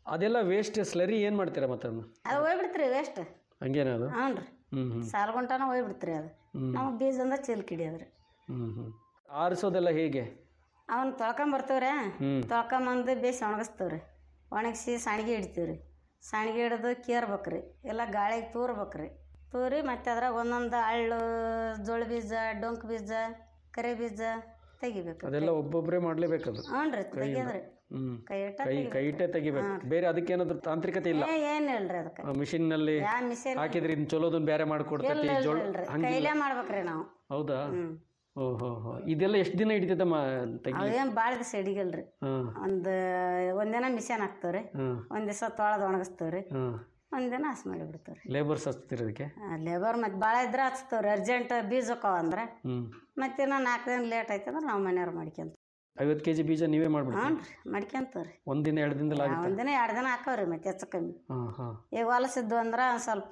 ಅದೆಲ್ಲ ವೇಸ್ಟ್ ಸ್ಲರಿ ಏನು ಮಾಡ್ತೀರಾ ಮತ್ತೆ ಅದನ್ನ ಅದು ಹೋಗ್ಬಿಡ್ತ್ರಿ ವೇಸ್ಟ್ ಹಂಗೇನ ಅದು ಹ್ಞೂ ರೀ ಹ್ಞೂ ಹ್ಞೂ ಸಾಲ್ಗುಂಟನ ಹೋಗ್ಬಿಡ್ತ್ರಿ ಅದು ಹ್ಮ್. ನಮಗೆ ಬೀಜದಿಂದ ಚಿಲ್ಕ್ ಹಿಡಿಯೋದ್ರಿ ಹ್ಞೂ ಹ್ಞೂ ಆರಿಸೋದೆಲ್ಲ ಹೇಗೆ ಅವನ್ನ ತೊಳ್ಕೊಂಬರ್ತೀವ್ರಿ ಹ್ಮ್. ತೊಳ್ಕೊಂಬಂದು ಬೇಯಿಸಿ ಒಣಗಿಸ್ತೀವ್ರಿ ಒಣಗಿಸಿ ಸಾಣಿಗೆ ಹಿಡಿತೀವ್ರಿ ಸಾಣಿಗೆ ಹಿಡಿದು ಕೇರ್ಬೇಕ್ರಿ ಎಲ್ಲ ಗಾಳಿಗೆ ತೂರ್ಬೇಕ್ರಿ ತೂರಿ ಮತ್ತೆ ಅದ್ರಾಗ ಒಂದೊಂದು ಹಳ್ಳು ಜೋಳ ಬೀಜ ಡೊಂಕ್ ಬೀಜ ಕರೆ ಬೀಜ ತೆಗಿಬೇಕು ಅದೆಲ್ಲ ಒಬ್ಬೊಬ್ಬರೇ ಮಾಡಲೇಬೇಕದು ಹ್ಞೂ ರೀ ತೆಗಿಯೋದ್ರಿ ಹ್ಞೂ ಕೈ ಇಟ್ಟ ಕೈ ಕೈ ಇಟ್ಟೇ ತೆಗಿಬೇಕು ಬೇರೆ ಅದಕ್ಕೇನಾದ್ರೂ ತಾಂತ್ರಿಕತೆ ಇಲ್ಲ ಏ ಏನು ಇಲ್ರಿ ಅದಕ್ಕೆ ಮಿಷಿನ್ನಲ್ಲಿ ಯಾ ಮಿಷನ್ ಹಾಕಿದ್ರೆ ಇನ್ನು ಚಲೋದನ್ನ ಬೇರೆ ಇಲ್ಲ ಮಾಡ್ಕೊಡ್ತೈತಿ ಇಲ್ಲ ಜೋಳ ಇಲ್ರಿ ಹಂಗಿಲ್ಲ ಕೈಲೇ ಮಾಡ್ಬೇಕ್ರಿ ನಾವು ಹೌದಾ ಹ್ಞೂ ಓಹೋ ಹೋ ಇದೆಲ್ಲ ಎಷ್ಟು ದಿನ ಹಿಡಿತೈತಮ್ಮ ತೆಗಿ ಅವೇನು ಭಾಳ ದಿವಸ ಹಿಡಿಗಲ್ರಿ ಹಾಂ ಒಂದು ಒಂದಿನ ಮಿಷನ್ ಹಾಕ್ತೇವ್ರಿ ಹಾಂ ಒಂದು ದಿವಸ ತೊಳೆದು ಒಣಗಿಸ್ತೇವ್ರಿ ಹಾಂ ಒಂದಿನ ಹಸ್ ಮಾಡಿ ಬಿಡ್ತೇವ್ರಿ ಲೇಬರ್ಸ್ ಹಚ್ತಿರೋದಕ್ಕೆ ಲೇಬರ್ ಮತ್ತೆ ಭಾಳ ಇದ್ರೆ ಹಚ್ತೇವ್ರಿ ಅರ್ಜೆಂಟ್ ಬೀಜ ಹೋಕಾವ ಅಂದ್ರೆ ಹ್ಞೂ ಮತ್ತೆ ಇನ್ನೂ ನಾಲ್ಕು ದಿನ ಲೇಟ್ ಆಯ್ತು ಅಂದ್ರೆ ನಾವು ಮನೆಯವ್ರು ಮಾಡ್ಕೊಂತ ಐವತ್ತು ಕೆ ಜಿ ಬೀಜ ನೀವೇ ಹ್ಞೂ ಮಾಡ್ಬಿಡ್ತೀವಿ ರೀ ಮಾಡ್ಕೊಂತೀವ್ರಿ ಒಂದಿನ ಎರಡು ದಿನದಲ್ಲಿ ಆಗುತ್ತೆ ಒಂದಿನ ಎರಡು ದಿನ ಹಾಕವ್ರಿ ಮತ್ತೆ ಹೆಚ್ಚು ಕಮ್ಮಿ ಹಾಂ ಹಾಂ ಈಗ ಹೊಲಸಿದ್ದು ಅಂದ್ರೆ ಒಂದ್ ಸ್ವಲ್ಪ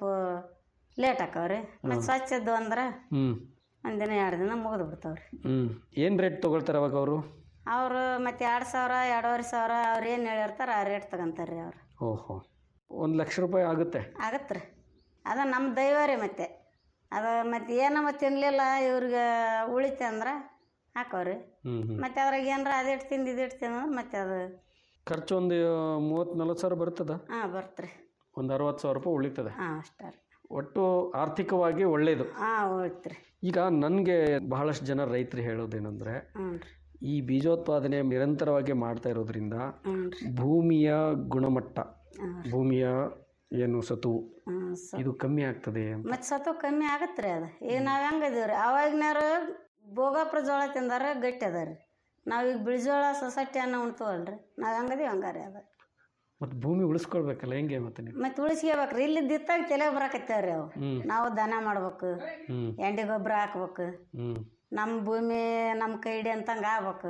ಲೇಟ್ ಹಾಕವ್ರಿ ಮತ್ತೆ ಸ್ವಚ್ಛ ಇದ್ದು ಅಂದ್ರೆ ಹ್ಞೂ ಒಂದಿನ ಎರಡು ದಿನ ಮುಗಿದು ಬಿಡ್ತಾವ್ರಿ ಹ್ಞೂ ಏನು ರೇಟ್ ತೊಗೊಳ್ತಾರೆ ಅವಾಗ ಅವರು ಅವರು ಮತ್ತೆ ಎರಡು ಸಾವಿರ ಎರಡೂವರೆ ಸಾವಿರ ಅವ್ರು ಏನು ಹೇಳಿರ್ತಾರೆ ಆ ರೇಟ್ ತಗೊಂತಾರೆ ರೀ ಅವ್ರು ಓಹೋ ಒಂದು ಲಕ್ಷ ರೂಪಾಯಿ ಆಗುತ್ತೆ ಆಗತ್ತೆ ರೀ ಅದು ನಮ್ಮ ದೈವ ರೀ ಮತ್ತೆ ಅದು ಮತ್ತೆ ಏನಮ್ಮ ತಿನ್ನಲಿಲ್ಲ ಇವ್ರಿಗೆ ಉಳಿತೆ ಅಂದ್ರೆ ಹಾಕವ್ರಿ ಹ್ಞೂ ಹ್ಞೂ ಮತ್ತೆ ಅದ್ರಾಗ ಏನಾರ ಅದಿಟ್ಟು ತಿಂದು ಇದಿಟ್ಟು ತಿಂದ್ರೆ ಮತ್ತೆ ಅದು ಖರ್ಚು ಒಂದು ಮೂವತ್ತು ನಲ್ವತ್ತು ಸಾವಿರ ಬರ್ತದ ಹಾಂ ಬರ್ತ್ರಿ ಒಂದು ಅರವತ್ತು ಸಾವಿರ ರೂಪಾಯಿ ಉಳಿತದೆ ಹಾಂ ಅಷ್ಟೇ ರೀ ಒಟ್ಟು ಆರ್ಥಿಕವಾಗಿ ಒಳ್ಳೆಯದು ಹಾಂ ಉಳಿತ್ರಿ ಈಗ ನನಗೆ ಬಹಳಷ್ಟು ಜನ ರೈತರು ಹೇಳೋದೇನೆಂದರೆ ಹ್ಞೂ ರೀ ಈ ಬೀಜೋತ್ಪಾದನೆ ನಿರಂತರವಾಗಿ ಮಾಡ್ತಾ ಇರೋದ್ರಿಂದ ಹ್ಞೂ ರೀ ಭೂಮಿಯ ಗುಣಮಟ್ಟ ಹಾಂ ಭೂಮಿಯ ಏನು ಸತು ಹ್ಞೂ ಸ ಇದು ಕಮ್ಮಿ ಆಗ್ತದೆ ಅಂತ ಮತ್ತು ಸತು ಕಮ್ಮಿ ಆಗತ್ತೆ ರೀ ಅದು ಈಗ ನಾವು ಹೆಂಗೆ ಇದೀವಿ ರೀ ಅವಾಗಿನವ್ರು ಭೋಗಾಪುರ ಜೋಳ ತಿಂದಾರ ಗಟ್ಟಿ ಅದ ರೀ ನಾವೀಗ ಬಿಳಿಜೋಳ ಸೊಸೈಟಿ ಅನ್ನೋ ಉಣ್ತೀವಲ್ರಿ ನಾವು ಹೆಂಗದೀವಿ ಹಂಗಾರೆ ಅದು ಮತ್ತು ಭೂಮಿ ಉಳಿಸ್ಕೊಳ್ಬೇಕಲ್ಲ ಹೆಂಗೆ ಮತ್ತೆ ನೀವು ಮತ್ತು ಉಳಿಸ್ಕೋಬೇಕ್ರಿ ಇಲ್ಲಿ ದಿತ್ತಾಗ ತಲೆ ಬರಾಕತ್ತೇವ್ರಿ ಅವು ಹ್ಞೂ ನಾವು ದನ ಮಾಡ್ಬೇಕು ಹ್ಞೂ ಎಂಡಿ ಗೊಬ್ಬರ ಹಾಕ್ಬೇಕು ಹ್ಞೂ ನಮ್ಮ ಭೂಮಿ ನಮ್ಮ ಕೈ ಹಿಡಿ ಅಂತಂಗೆ ಆಗ್ಬೇಕು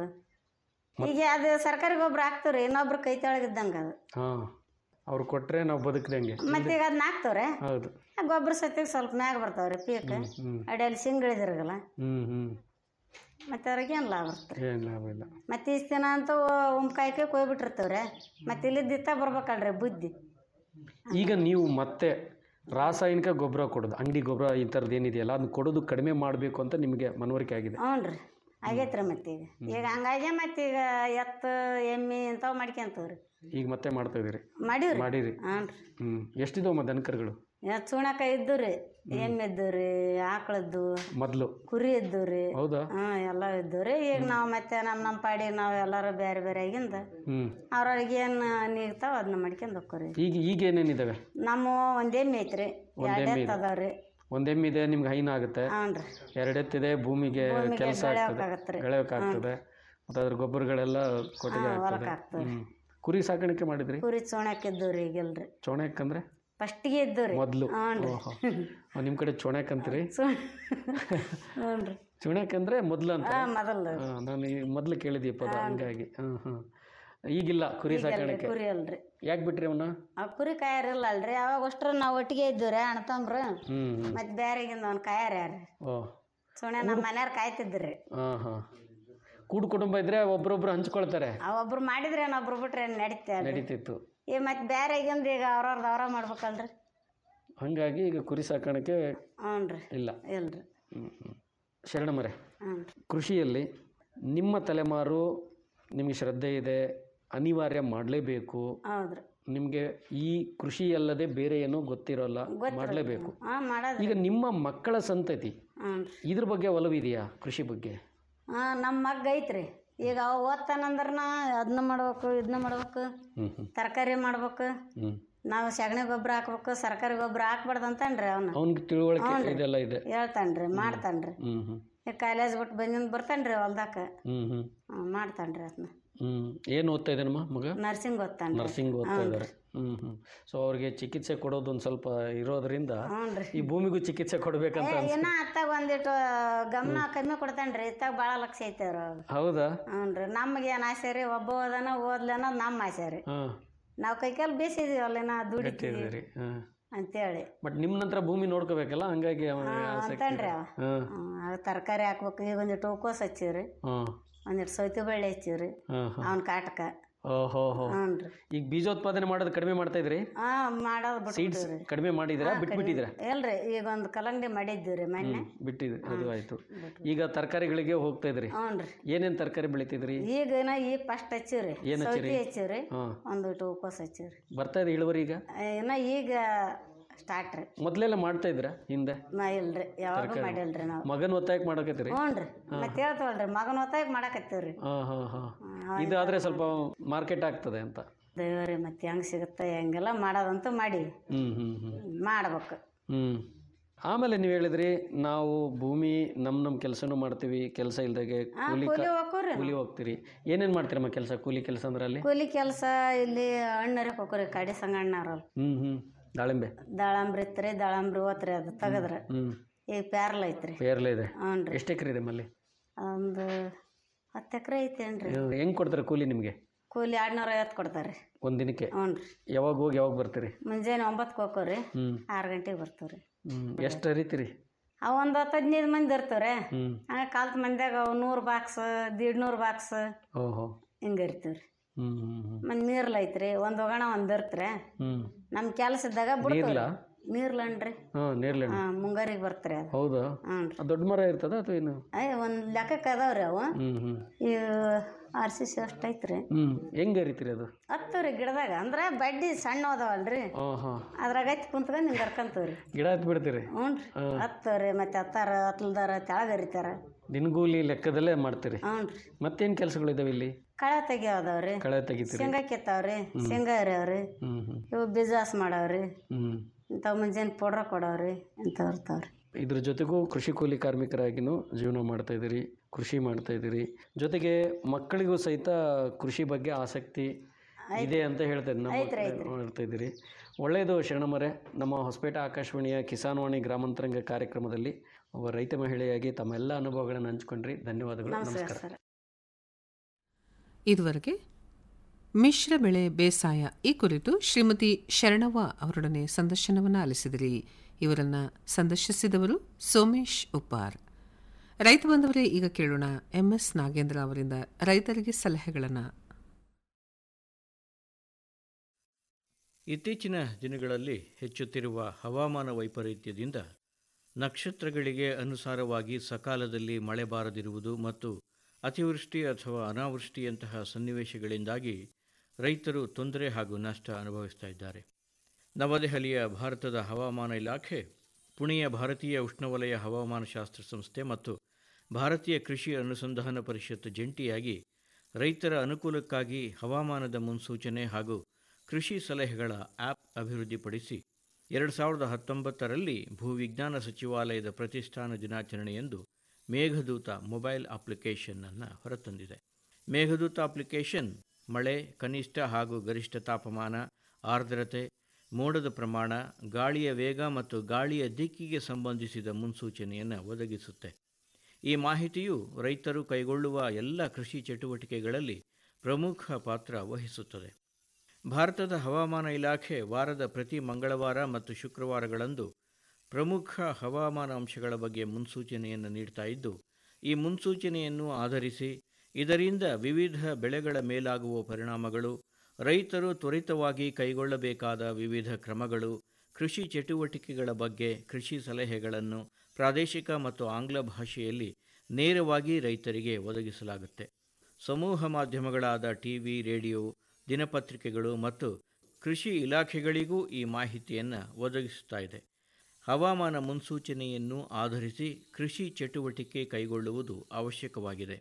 ಈಗ ಅದು ಸರ್ಕಾರಿ ಗೊಬ್ಬರ ಹಾಕ್ತೀವ್ರಿ ಇನ್ನೊಬ್ರು ಕೈ ತೆಳಗಿದ್ದಂಗೆ ಅದು ಹಾಂ ಅವ್ರು ಕೊಟ್ಟರೆ ನಾವು ಬದುಕ್ದಂಗೆ ಮತ್ತೆ ಈಗ ಅದನ್ನ ಹಾಕ್ತವ್ರೆ ಹೌದು ಆ ಗೊಬ್ಬರ ಸತ್ತಿಗೆ ಸ್ವಲ್ಪ ಮ್ಯಾಗ ಬರ್ತಾವ್ರಿ ಪೀಕ್ ಹ್ಞೂ ಅಡಿಯಲ್ಲಿ ಸಿಂಗ್ ಇಳಿದಿರಗಲ್ಲ ಹ್ಞೂ ಹ್ಞೂ ಮತ್ತೆ ಅವ್ರಿಗೆ ಏನು ಲಾಭ ಬರ್ತದೆ ಏನು ಲಾಭ ಇಲ್ಲ ಮತ್ತೆ ಇಷ್ಟು ದಿನ ಅಂತೂ ಉಮ್ಕಾಯ್ಕೆ ಕೊಯ್ಬಿಟ್ಟಿರ್ತೇವ್ರೆ ಮತ್ತೆ ಇಲ್ಲಿದ್ದಿತ್ತ ಬರ್ಬೇಕಲ್ರಿ ಬುದ್ಧಿ ಈಗ ನೀವು ಮತ್ತೆ ರಾಸಾಯನಿಕ ಗೊಬ್ಬರ ಕೊಡೋದು ಅಂಗಡಿ ಗೊಬ್ಬರ ಈ ಥರದ್ದು ಏನಿದೆಯಲ್ಲ ಅದನ್ನ ಕೊಡೋದು ಕಡಿಮೆ ಮಾಡಬೇಕು ಅಂತ ನಿಮಗೆ ಮನವರಿಕೆ ಆಗಿದೆ ಹ್ಞೂ ರೀ ಆಗೈತ್ರಿ ಮತ್ತೆ ಈಗ ಈಗ ಹಂಗಾಗಿ ಮತ್ತೆ ಈಗ ಎತ್ತು ಎಮ್ಮೆ ಇಂಥವು ಮಾಡ್ಕೊಂತವ್ರಿ ಈಗ ಮತ್ತೆ ಮಾಡ್ತಾ ಇದೀರಿ ಮಾಡೀವ್ರಿ ಮಾಡಿರಿ ಹ್ಞೂ ರೀ ಹ್ಞೂ ಎಷ್ಟಿದಾವಮ್ಮ ದನಕರುಗಳು ಚೂಣಕ ಇದ್ದು ರೀ ಎಮ್ಮೆ ಇದ್ದು ರೀ ಆಕಳದ್ದು ಮೊದಲು ಕುರಿ ಇದ್ದು ರೀ ಹೌದಾ ಹ್ಞೂ ಎಲ್ಲ ಇದ್ದು ರೀ ಈಗ ನಾವು ಮತ್ತೆ ನಮ್ಮ ನಮ್ಮ ಪಾಡಿ ನಾವು ಎಲ್ಲರೂ ಬೇರೆ ಬೇರೆ ಆಗಿಂದ ಹ್ಞೂ ಅವ್ರವ್ರಿಗೆ ಏನು ನೀಗ್ತಾವ ಅದನ್ನ ಮಾಡ್ಕೊಂಡು ಹೋಗ್ರಿ ಈಗ ಈಗ ಏನೇನಿದ್ದಾವೆ ನಮ್ಮ ಒಂದು ಎಮ್ಮೆ ಐತ್ರಿ ಎರಡು ಎಮ್ಮೆ ಎತ್ತು ಅದಾವ್ರಿ ಒಂದು ಎಮ್ಮಿದೆ ನಿಮ್ಗೆ ಹೈನ ಆಗುತ್ತೆ ಹ್ಞೂ ರೀ ಎರಡೆತ್ತಿದೆ ಭೂಮಿಗೆ ಭೂಮಿಗೆ ಕೆಲಸ ಆಗ್ತದೆ ಬೆಳೆಯೋಕ್ಕಾಗತ್ತೆ ರೀ. ಬೆಳೆಯೋಕ್ಕಾಗ್ತದೆ ಮತ್ತು ಅದ್ರ ಗೊಬ್ಬರಗಳೆಲ್ಲ ಕೊಟ್ಟಿಗೆ ಹಾಂ ಆಗ್ತದೆ ಹೊಲಕ್ಕೆ ಹಾಕ್ತೇವೆ ಹ್ಞೂ ಕುರಿ ಸಾಕಾಣಿಕೆ ಮಾಡಿದ್ರಿ ಕುರಿ ಚೋಣಕ್ ಇದ್ದು ರೀ ಈಗೆಲ್ರಿ ಚೊಣೆಕ್ ಅಂದ್ರೆ ಫಸ್ಟಿಗೆ ಇದ್ದು ರೀ ಮೊದಲು ಹ್ಞೂ ರೀ ಓಹೋ ನಿಮ್ಮ ಕಡೆ ಚೊಣೆಕ್ ಅಂತೀರಿ ಹ್ಞೂ ರೀ ಚುಣಕ್ ಅಂದ್ರೆ ಮೊದ್ಲು ಅಂತ ಹಾಂ ಮೊದಲು ಹಾ, ನಾನು ಈ ಮೊದ್ಲು ಕೇಳಿದ್ದೆ ಈ ಪದ ಹಂಗಾಗಿ ಹಾಂ ಹಾಂ ಈಗಿಲ್ಲ ಕುರಿ ಸಾಕಾಣಿಕೆ ಕುರಿ ಅಲ್ರಿ ಯಾಕೆ ಬಿಟ್ರಿ ಅವನ್ನ ಆ ಕುರಿ ಕಾಯರಿಲ್ಲ ಅಲ್ರಿ ಅವಾಗ ಅಷ್ಟ್ರು ನಾವು ಒಟ್ಟಿಗೆ ಇದ್ದು ರೀ ಅಣ್ಣ ತಮ್ರು ಹ್ಞೂ ಹ್ಞೂ ಮತ್ತೆ ಬೇರೆಗಿಂದ ಅವ್ನು ಕಾಯಾರ ಯಾರು ಓ ಸುಮ್ಮನೆ ನಮ್ಮ ಮನೆಯವ್ರು ಕಾಯ್ತಿದ್ರಿ ಹಾಂ ಹಾಂ ಕೂಡು ಕುಟುಂಬ ಇದ್ರೆ ಒಬ್ರೊಬ್ರು ಹಂಚ್ಕೊಳ್ತಾರೆ ಅವೊಬ್ರು ಮಾಡಿದ್ರೆ ಒಬ್ರು ಬಿಟ್ರೆ ನಡೀತೆ ಅಲ್ರಿ ನಡೀತಿತ್ತು ಈಗ ಮತ್ತೆ ಬೇರೆಗಿಂದ ಈಗ ಅವ್ರವ್ರದ್ದು ಅವ್ರ ಮಾಡ್ಬೇಕಲ್ರಿ ಹಂಗಾಗಿ ಈಗ ಕುರಿ ಸಾಕಾಣಿಕೆ ಹ್ಞೂ ರೀ ಇಲ್ಲ ಇಲ್ರಿ ಹ್ಞೂ ಹ್ಞೂ ಶರಣಮರೆ ಹ್ಞೂ ರೀ ಕೃಷಿಯಲ್ಲಿ ನಿಮ್ಮ ತಲೆಮಾರು ನಿಮಗೆ ಶ್ರದ್ಧೆ ಇದೆ ಅನಿವಾರ್ಯ ಮಾಡಲೇಬೇಕು ಹೌದ್ರಿ ನಿಮಗೆ ಈ ಕೃಷಿ ಅಲ್ಲದೆ ಬೇರೆ ಏನೂ ಗೊತ್ತಿರೋಲ್ಲ ಮಾಡಲೇಬೇಕು ಹಾಂ ಮಾಡೋದ್ರಿ ಈಗ ನಿಮ್ಮ ಮಕ್ಕಳ ಸಂತತಿ ಹ್ಞೂ ರೀ ಇದ್ರ ಬಗ್ಗೆ ಒಲವಿದೆಯಾ ಕೃಷಿ ಬಗ್ಗೆ ಹಾಂ ನಮ್ಮ ಮಗ್ಗ ಐತ್ರಿ ಈಗ ಅವ ಓದ್ತಾನಂದ್ರನ ಅದನ್ನ ಮಾಡ್ಬೇಕು ಇದನ್ನ ಮಾಡ್ಬೇಕು ಹ್ಞೂ ಹ್ಞೂ ತರಕಾರಿ ಮಾಡ್ಬೇಕು ಹ್ಞೂ ನಾವು ಸಗಣಿ ಗೊಬ್ಬರ ಹಾಕ್ಬೇಕು ಸರ್ಕಾರಿ ಗೊಬ್ಬರ ಹಾಕ್ಬಾರ್ದು ಅಂತನ್ರಿ ಅವನು ಅವ್ನಿಗೆ ತಿಳುವಳಿಕೆ ಹ್ಞೂ ರೀ. ಇದೆಲ್ಲ ಇದೆ ಹೇಳ್ತಾನ್ರಿ ಮಾಡ್ತಾನ್ರಿ ಹ್ಞೂ ಹ್ಞೂ ಈಗ ಕಾಲೇಜ್ ಬಿಟ್ಟು ಬಂದಿಂದ ಬರ್ತಾನ್ರಿ ಹೊಲ್ದಾಕ ಹ್ಞೂ ಹ್ಞೂ ಹ್ಞೂ ಮಾಡ್ತಾನ್ರಿ ಅದನ್ನ ಹ್ಞೂ ಏನು ಓದ್ತಾ ಇದ್ದಾನಮ್ಮ ಮಗ ನರ್ಸಿಂಗ್ ಓದ್ತಾನ್ರಿ ನರ್ಸಿಂಗ್ ಓದ್ತಾ ಇದ್ದಾರೆ ಹ್ಞೂ ಹ್ಞೂ ಸೊ ಅವ್ರಿಗೆ ಚಿಕಿತ್ಸೆ ಕೊಡೋದು ಒಂದು ಸ್ವಲ್ಪ ಇರೋದ್ರಿಂದ ಹ್ಞೂ ರೀ ಈ ಭೂಮಿಗೂ ಚಿಕಿತ್ಸೆ ಕೊಡಬೇಕಂತ ಏ, ಅನ್ಸ್ ಇನ್ನ ಅತ್ತಾಗ ಒಂದಿಟ್ಟು ಗಮನ ಕಮ್ಮಿ ಕೊಡ್ತಾನ್ರಿ ಇತ್ತಾಗ ಭಾಳ ಲಕ್ಷ ಐತೆ ಅವ್ರು ಹೌದಾ ಹ್ಞೂ ರೀ ನಮ್ಗೆ ಏನು ಆಸೆ ರೀ ಒಬ್ಬ ಓದನ ಓದ್ಲಿ ಅನ್ನೋದು ನಮ್ಮ ಆಸೆ ರೀ ಹಾಂ ನಾವು ಕೈಕಾಲು ಬೇಸಿದೀವಲ್ಲ ನಾ ದುಡಿತೀವಿ ಗಟ್ಟಿದ್ದೀರಿ ಹಾಂ ಅಂತೇಳಿ ಬಟ್ ನಿಮ್ಮ ನಂತರ ಭೂಮಿ ನೋಡ್ಕೋಬೇಕಲ್ಲ ಹಂಗಾಗಿ ಅವನಿಗೆ ಆಸಕ್ತಿ ಅಂತನ್ರಿ ಅವ ಹಾಂ ಹ್ಞೂ ತರಕಾರಿ ಹಾಕ್ಬೇಕು ಈಗ ಒಂದಿಟ್ಟು ಹೂಕೋಸ್ ಹಚ್ಚಿವ್ರಿ ಹಾಂ ಒಂದಿಟ್ಟು ಸೌತಿ ಬಳ್ಳಿ ಹಚ್ಚಿವ್ರಿ ಹಾಂ ಹಾಂ ಅವನ ಕಾಟಕ ಓಹೋ ಹೋ ಹ್ಞೂ ರೀ ಈಗ ಬೀಜೋತ್ಪಾದನೆ ಮಾಡೋದು ಕಡಿಮೆ ಮಾಡ್ತಾ ಇದ್ರಿ ಹಾಂ ಮಾಡೋದು ಸೀಡ್ಸ್ ಬಿಟ್ಬಿಟ್ಟಿವ್ರಿ ಕಡಿಮೆ ಮಾಡಿದಿರಾ ಬಿಟ್ಬಿಟ್ಟಿದ್ದೀರಾ ಇಲ್ರಿ ಈಗ ಒಂದು ಕಲ್ಲಂಗಡಿ ಮಾಡಿದ್ದೀವಿ ರೀ ಮೊನ್ನೆ ಬಿಟ್ಟಿದ್ರಿ ಅದು ಆಯ್ತು ಈಗ ತರಕಾರಿಗಳಿಗೆ ಹೋಗ್ತಾ ಇದ್ರಿ ಹ್ಞೂ ರೀ ಏನೇನ್ ತರಕಾರಿ ಬೆಳಿತಿದ್ರಿ ಈಗ ನಾ ಈಗ ಫಸ್ಟ್ ಹಚ್ಚಿವ್ರಿ ಏನ್ ಹಚ್ಚಿರಿ? ಸೌತಿ ಹಚ್ಚಿವ್ರಿ ಹಾ ಒಂದು ಇಟ್ಟು ಹೂಕೋಸ್ ಹಚ್ಚಿವ್ರಿ ಬರ್ತಾ ಇದೆ ಇಳುವರಿ ಈಗ ಇನ್ನ ಈಗ ಸ್ಟಾರ್ಟ್ ರೀ ಮೊದ್ಲೆಲ್ಲ ಮಾಡ್ತಾ ಇದ್ರ ಹಿಂದೆ ನಾ ಇಲ್ರಿ ಯಾವಾಗೂ ಮಾಡಿಲ್ರಿ ನಾವು ಮಗನ್ ಒತ್ತಾಯಕ್ಕೆ ಮಾಡಕತ್ತೀರಿ ಹ್ಞೂ ರೀ ಮತ್ತೆ ಹೇಳ್ತವಲ್ರಿ ಮಗನ ಹೊತ್ತಾಗ ಮಾಡಕತ್ತೀವ್ರಿ ಹಾ ಹಾ ಹಾ ಇದಾದ್ರೆ ಸ್ವಲ್ಪ ಮಾರ್ಕೆಟ್ ಆಗ್ತದೆ ಅಂತ ದೇವ್ರಿ ಮತ್ತೆ ಹೆಂಗ್ ಸಿಗುತ್ತೆ ಹೆಂಗೆಲ್ಲ ಮಾಡೋದಂತೂ ಮಾಡಿ ಹ್ಮ್ ಹ್ಮ್ ಹ್ಮ್ ಮಾಡ್ಬೇಕು ಹ್ಮ್ ಆಮೇಲೆ ನೀವು ಹೇಳಿದ್ರಿ ನಾವು ಭೂಮಿ ನಮ್ ನಮ್ ಕೆಲಸನೂ ಮಾಡ್ತೀವಿ ಕೆಲಸ ಇಲ್ದಾಗೆ ಕೂಲಿ ಕ- ಕೂಲಿ ಹೋಗ್ರಿ ಕೂಲಿ ಹೋಗ್ತೀರಿ ಏನೇನ್ ಮಾಡ್ತೀರಮ್ಮ ಕೆಲಸ ಕೂಲಿ ಕೆಲಸ ಅಂದ್ರೆ ಅಲ್ಲಿ ಕೂಲಿ ಕೆಲಸ ಇಲ್ಲಿ ಹಣ್ಣರಕ್ಕೆ ಹೋಗ್ರಿ ಕಡಿ ಸಂಗಣ್ಣವ್ರಲ್ಲ ಹ್ಮ್ ಹ್ಮ್ ದಾಳಿಂಬೆ ದಾಳಂಬ್ರಿ ಇತ್ರಿ ದಾಳಂಬ್ರಿ ಓತ್ರಿ ಅದು ತೆಗದ್ರ ಹ್ಮ್ ಈಗ ಪ್ಯಾರ್ಲ ಐತ್ರಿ ಪೇರ್ಲೆ ಇದೆ ಹ್ಞೂ ರೀ ಎಷ್ಟು ಎಕರೆ ಇದೆ ಮಲ್ಲಿ ಒಂದು ಹತ್ತು ಎಕರೆ ಐತೇನ್ರಿ ಹೆಂಗ್ ಕೊಡ್ತಾರೆ ಕೂಲಿ ನಿಮಗೆ ಕೂಲಿ ಎರಡ್ನೂರ ಐವತ್ತು ಕೊಡ್ತಾರೆ ಒಂದ್ ದಿನಕ್ಕೆ ಹ್ಞೂ ರೀ ಯಾವಾಗ ಹೋಗಿ ಯಾವಾಗ ಬರ್ತೀರಿ ಮುಂಜಾನೆ ಒಂಬತ್ತಕ್ಕೆ ಹೋಗ್ರಿ ಹ್ಮ್ ಆರು ಗಂಟೆಗೆ ಬರ್ತೀವಿ ಹ್ಮ್ ಎಷ್ಟು ಹರಿತೀರಿ ಅವು ಒಂದು ಹತ್ತು ಹದಿನೈದು ಮಂದಿ ಇರ್ತೀವ್ರಿ ಹ್ಮ್ ಹಂಗೆ ಕಾಲ್ತ್ ಮಂದ್ಯಾಗ ಅವು ನೂರು ಬಾಕ್ಸ್ ದೀಡ್ ನೂರು ಬಾಕ್ಸ್ ಓಹೋ ಹಿಂಗೆ ಇರ್ತೀವಿ ರೀ ಹ್ಮ್ ಹ್ಮ್ ಹ್ಮ್ ಮತ್ತು ನೀರ್ಲ ಐತ್ರಿ ಒಂದು ಒಗಣ ಒಂದು ಇರ್ತ್ರಿ ಹ್ಮ್ ನಮ್ಮ ಕೆಲಸ ಇದ್ದಾಗ ಬಿಡ್ತೀವಿ ನೀರ್ಲ? ನೀರ್ಲನ್ರಿ ಹಾ ನೇರ್ಲೆ ಹಾಂ ಮುಂಗಾರಿಗೆ ಬರ್ತ್ರಿ ಅದು ಹೌದಾ ಹ್ಞೂ ರೀ ಅದು ದೊಡ್ಡ ಮರ ಇರ್ತದ ಅಥವಾ ಏನು ಅಯ್ಯ ಒಂದು ಲೆಕ್ಕಕ್ಕೆ ಅದಾವ್ರಿ ಅವು ಹ್ಮ್ ಹ್ಮ್ ಈ ಆರ್ ಸಿ ಸಿ ಅಷ್ಟು ಐತ್ರಿ ಹ್ಮ್ ಹೆಂಗ್ ಹರಿತೀರಿ ಅದು ಹತ್ತವ್ರಿ ಗಿಡದಾಗ ಅಂದ್ರೆ ಬಡ್ಡಿ ಸಣ್ಣ ಅದಾವಲ್ರಿ ಹಾ ಹಾ ಅದ್ರಾಗ ಹತ್ತಿ ಕುಂತ್ಕೊಂಡು ಹಿಂಗೆ ಹರ್ಕಂತೀವ್ರಿ ಗಿಡ ಹತ್ ಬಿಡ್ತೀರಿ ಹ್ಞೂ ರೀ ಹತ್ತವ್ರಿ ಮತ್ತೆ ಹತ್ತಾರ ಹತ್ಲದಾರ ತೆಳಗ ಹರಿತಾರ ದಿನಗೂಲಿ ಲೆಕ್ಕದಲ್ಲೇ ಮಾಡ್ತೀರಿ ಹ್ಞೂ ರೀ ಮತ್ತೇನ್ ಕೆಲಸಗಳಿದಾವೆ ಇಲ್ಲಿ ಕಳೆ ತೆಗಿಯೋ ಅದಾವ್ರಿ ಕಳೆ ತೆಗಿತೀರಿ ಶೇಂಗಾ ಕಿತ್ತಾವ್ರಿ ಶೇಂಗಾ ಹರಿಯವ್ರಿ ಹ್ಮ್ ಹ್ಮ್ ಇವು ಬಿಸ್ನೆಸ್ ಮಾಡವ್ರಿ ಹ್ಮ್ ಇಂಥವು ಮುಂಜಾನೆ ಪೌಡ್ರ ಕೊಡವ್ರಿ ಇಂಥವು ಇರ್ತಾವ್ರಿ ಇದ್ರ ಜೊತೆಗೂ ಕೃಷಿ ಕೂಲಿ ಕಾರ್ಮಿಕರಾಗಿನೂ ಜೀವನ ಮಾಡ್ತಾ ಇದ್ದೀರಿ ಕೃಷಿ ಮಾಡ್ತಾ ಇದ್ದೀರಿ ಜೊತೆಗೆ ಮಕ್ಕಳಿಗೂ ಸಹಿತ ಕೃಷಿ ಬಗ್ಗೆ ಆಸಕ್ತಿ ಇದೆ ಅಂತ ಹೇಳ್ತಾ ಇದ್ದೀನಿ ನಮ್ಮ ಮಕ್ಕಳು ಹೇಳ್ತಾ ಇದ್ದೀರಿ ಒಳ್ಳೆಯದು ಶರಣಮರೆ ನಮ್ಮ ಹೊಸಪೇಟೆ ಆಕಾಶವಾಣಿಯ ಕಿಸಾನ್ ವಾಣಿ ಗ್ರಾಮಾಂತರಂಗ ಕಾರ್ಯಕ್ರಮದಲ್ಲಿ ಒಬ್ಬ ರೈತ ಮಹಿಳೆಯಾಗಿ ತಮ್ಮೆಲ್ಲ ಅನುಭವಗಳನ್ನು ಹಂಚ್ಕೊಂಡ್ರಿ ಧನ್ಯವಾದಗಳು ನಮಸ್ಕಾರ ಸರ್ ಇದುವರೆಗೆ ಮಿಶ್ರ ಬೆಳೆ ಬೇಸಾಯ ಈ ಕುರಿತು ಶ್ರೀಮತಿ ಶರಣವ್ವ ಅವರೊಡನೆ ಸಂದರ್ಶನವನ್ನು ಆಲಿಸಿದಿರಿ ಇವರನ್ನ ಸಂದರ್ಶಿಸಿದವರು ಸೋಮೇಶ್ ಉಪ್ಪಾರ್ ರೈತ ಬಂದವರೇ ಈಗ ಕೇಳೋಣ ಎಂಎಸ್ ನಾಗೇಂದ್ರ ಅವರಿಂದ ರೈತರಿಗೆ ಸಲಹೆಗಳನ್ನು ಇತ್ತೀಚಿನ ದಿನಗಳಲ್ಲಿ ಹೆಚ್ಚುತ್ತಿರುವ ಹವಾಮಾನ ವೈಪರೀತ್ಯದಿಂದ ನಕ್ಷತ್ರಗಳಿಗೆ ಅನುಸಾರವಾಗಿ ಸಕಾಲದಲ್ಲಿ ಮಳೆ ಬಾರದಿರುವುದು ಮತ್ತು ಅತಿವೃಷ್ಟಿ ಅಥವಾ ಅನಾವೃಷ್ಟಿಯಂತಹ ಸನ್ನಿವೇಶಗಳಿಂದಾಗಿ ರೈತರು ತೊಂದರೆ ಹಾಗೂ ನಷ್ಟ ಅನುಭವಿಸ್ತಾ ಇದ್ದಾರೆ ನವದೆಹಲಿಯ ಭಾರತದ ಹವಾಮಾನ ಇಲಾಖೆ ಪುಣೆಯ ಭಾರತೀಯ ಉಷ್ಣವಲಯ ಹವಾಮಾನ ಶಾಸ್ತ್ರ ಸಂಸ್ಥೆ ಮತ್ತು ಭಾರತೀಯ ಕೃಷಿ ಅನುಸಂಧಾನ ಪರಿಷತ್ ಜಂಟಿಯಾಗಿ ರೈತರ ಅನುಕೂಲಕ್ಕಾಗಿ ಹವಾಮಾನದ ಮುನ್ಸೂಚನೆ ಹಾಗೂ ಕೃಷಿ ಸಲಹೆಗಳ ಆ್ಯಪ್ ಅಭಿವೃದ್ಧಿಪಡಿಸಿ ಎರಡು ಸಾವಿರದ ಹತ್ತೊಂಬತ್ತರಲ್ಲಿ ಭೂವಿಜ್ಞಾನ ಸಚಿವಾಲಯದ ಪ್ರತಿಷ್ಠಾನ ದಿನಾಚರಣೆಯಂದು ಮೇಘದೂತ ಮೊಬೈಲ್ ಅಪ್ಲಿಕೇಶನ್ ಅನ್ನು ಹೊರತಂದಿದೆ ಮೇಘದೂತ ಅಪ್ಲಿಕೇಶನ್ ಮಳೆ ಕನಿಷ್ಠ ಹಾಗೂ ಗರಿಷ್ಠ ತಾಪಮಾನ ಆರ್ದ್ರತೆ ಮೋಡದ ಪ್ರಮಾಣ ಗಾಳಿಯ ವೇಗ ಮತ್ತು ಗಾಳಿಯ ದಿಕ್ಕಿಗೆ ಸಂಬಂಧಿಸಿದ ಮುನ್ಸೂಚನೆಯನ್ನು ಒದಗಿಸುತ್ತೆ ಈ ಮಾಹಿತಿಯು ರೈತರು ಕೈಗೊಳ್ಳುವ ಎಲ್ಲ ಕೃಷಿ ಚಟುವಟಿಕೆಗಳಲ್ಲಿ ಪ್ರಮುಖ ಪಾತ್ರ ವಹಿಸುತ್ತದೆ ಭಾರತದ ಹವಾಮಾನ ಇಲಾಖೆ ವಾರದ ಪ್ರತಿ ಮಂಗಳವಾರ ಮತ್ತು ಶುಕ್ರವಾರಗಳಂದು ಪ್ರಮುಖ ಹವಾಮಾನ ಅಂಶಗಳ ಬಗ್ಗೆ ಮುನ್ಸೂಚನೆಯನ್ನು ನೀಡ್ತಾ ಇದ್ದು ಈ ಮುನ್ಸೂಚನೆಯನ್ನು ಆಧರಿಸಿ ಇದರಿಂದ ವಿವಿಧ ಬೆಳೆಗಳ ಮೇಲಾಗುವ ಪರಿಣಾಮಗಳು ರೈತರು ತ್ವರಿತವಾಗಿ ಕೈಗೊಳ್ಳಬೇಕಾದ ವಿವಿಧ ಕ್ರಮಗಳು ಕೃಷಿ ಚಟುವಟಿಕೆಗಳ ಬಗ್ಗೆ ಕೃಷಿ ಸಲಹೆಗಳನ್ನು ಪ್ರಾದೇಶಿಕ ಮತ್ತು ಆಂಗ್ಲ ಭಾಷೆಯಲ್ಲಿ ನೇರವಾಗಿ ರೈತರಿಗೆ ಒದಗಿಸಲಾಗುತ್ತೆ ಸಮೂಹ ಮಾಧ್ಯಮಗಳಾದ ಟಿವಿ ರೇಡಿಯೋ ದಿನಪತ್ರಿಕೆಗಳು ಮತ್ತು ಕೃಷಿ ಇಲಾಖೆಗಳಿಗೂ ಈ ಮಾಹಿತಿಯನ್ನು ಒದಗಿಸುತ್ತಾ ಇದೆ ಹವಾಮಾನ ಮುನ್ಸೂಚನೆಯನ್ನು ಆಧರಿಸಿ ಕೃಷಿ ಚಟುವಟಿಕೆ ಕೈಗೊಳ್ಳುವುದು ಅವಶ್ಯಕವಾಗಿದೆ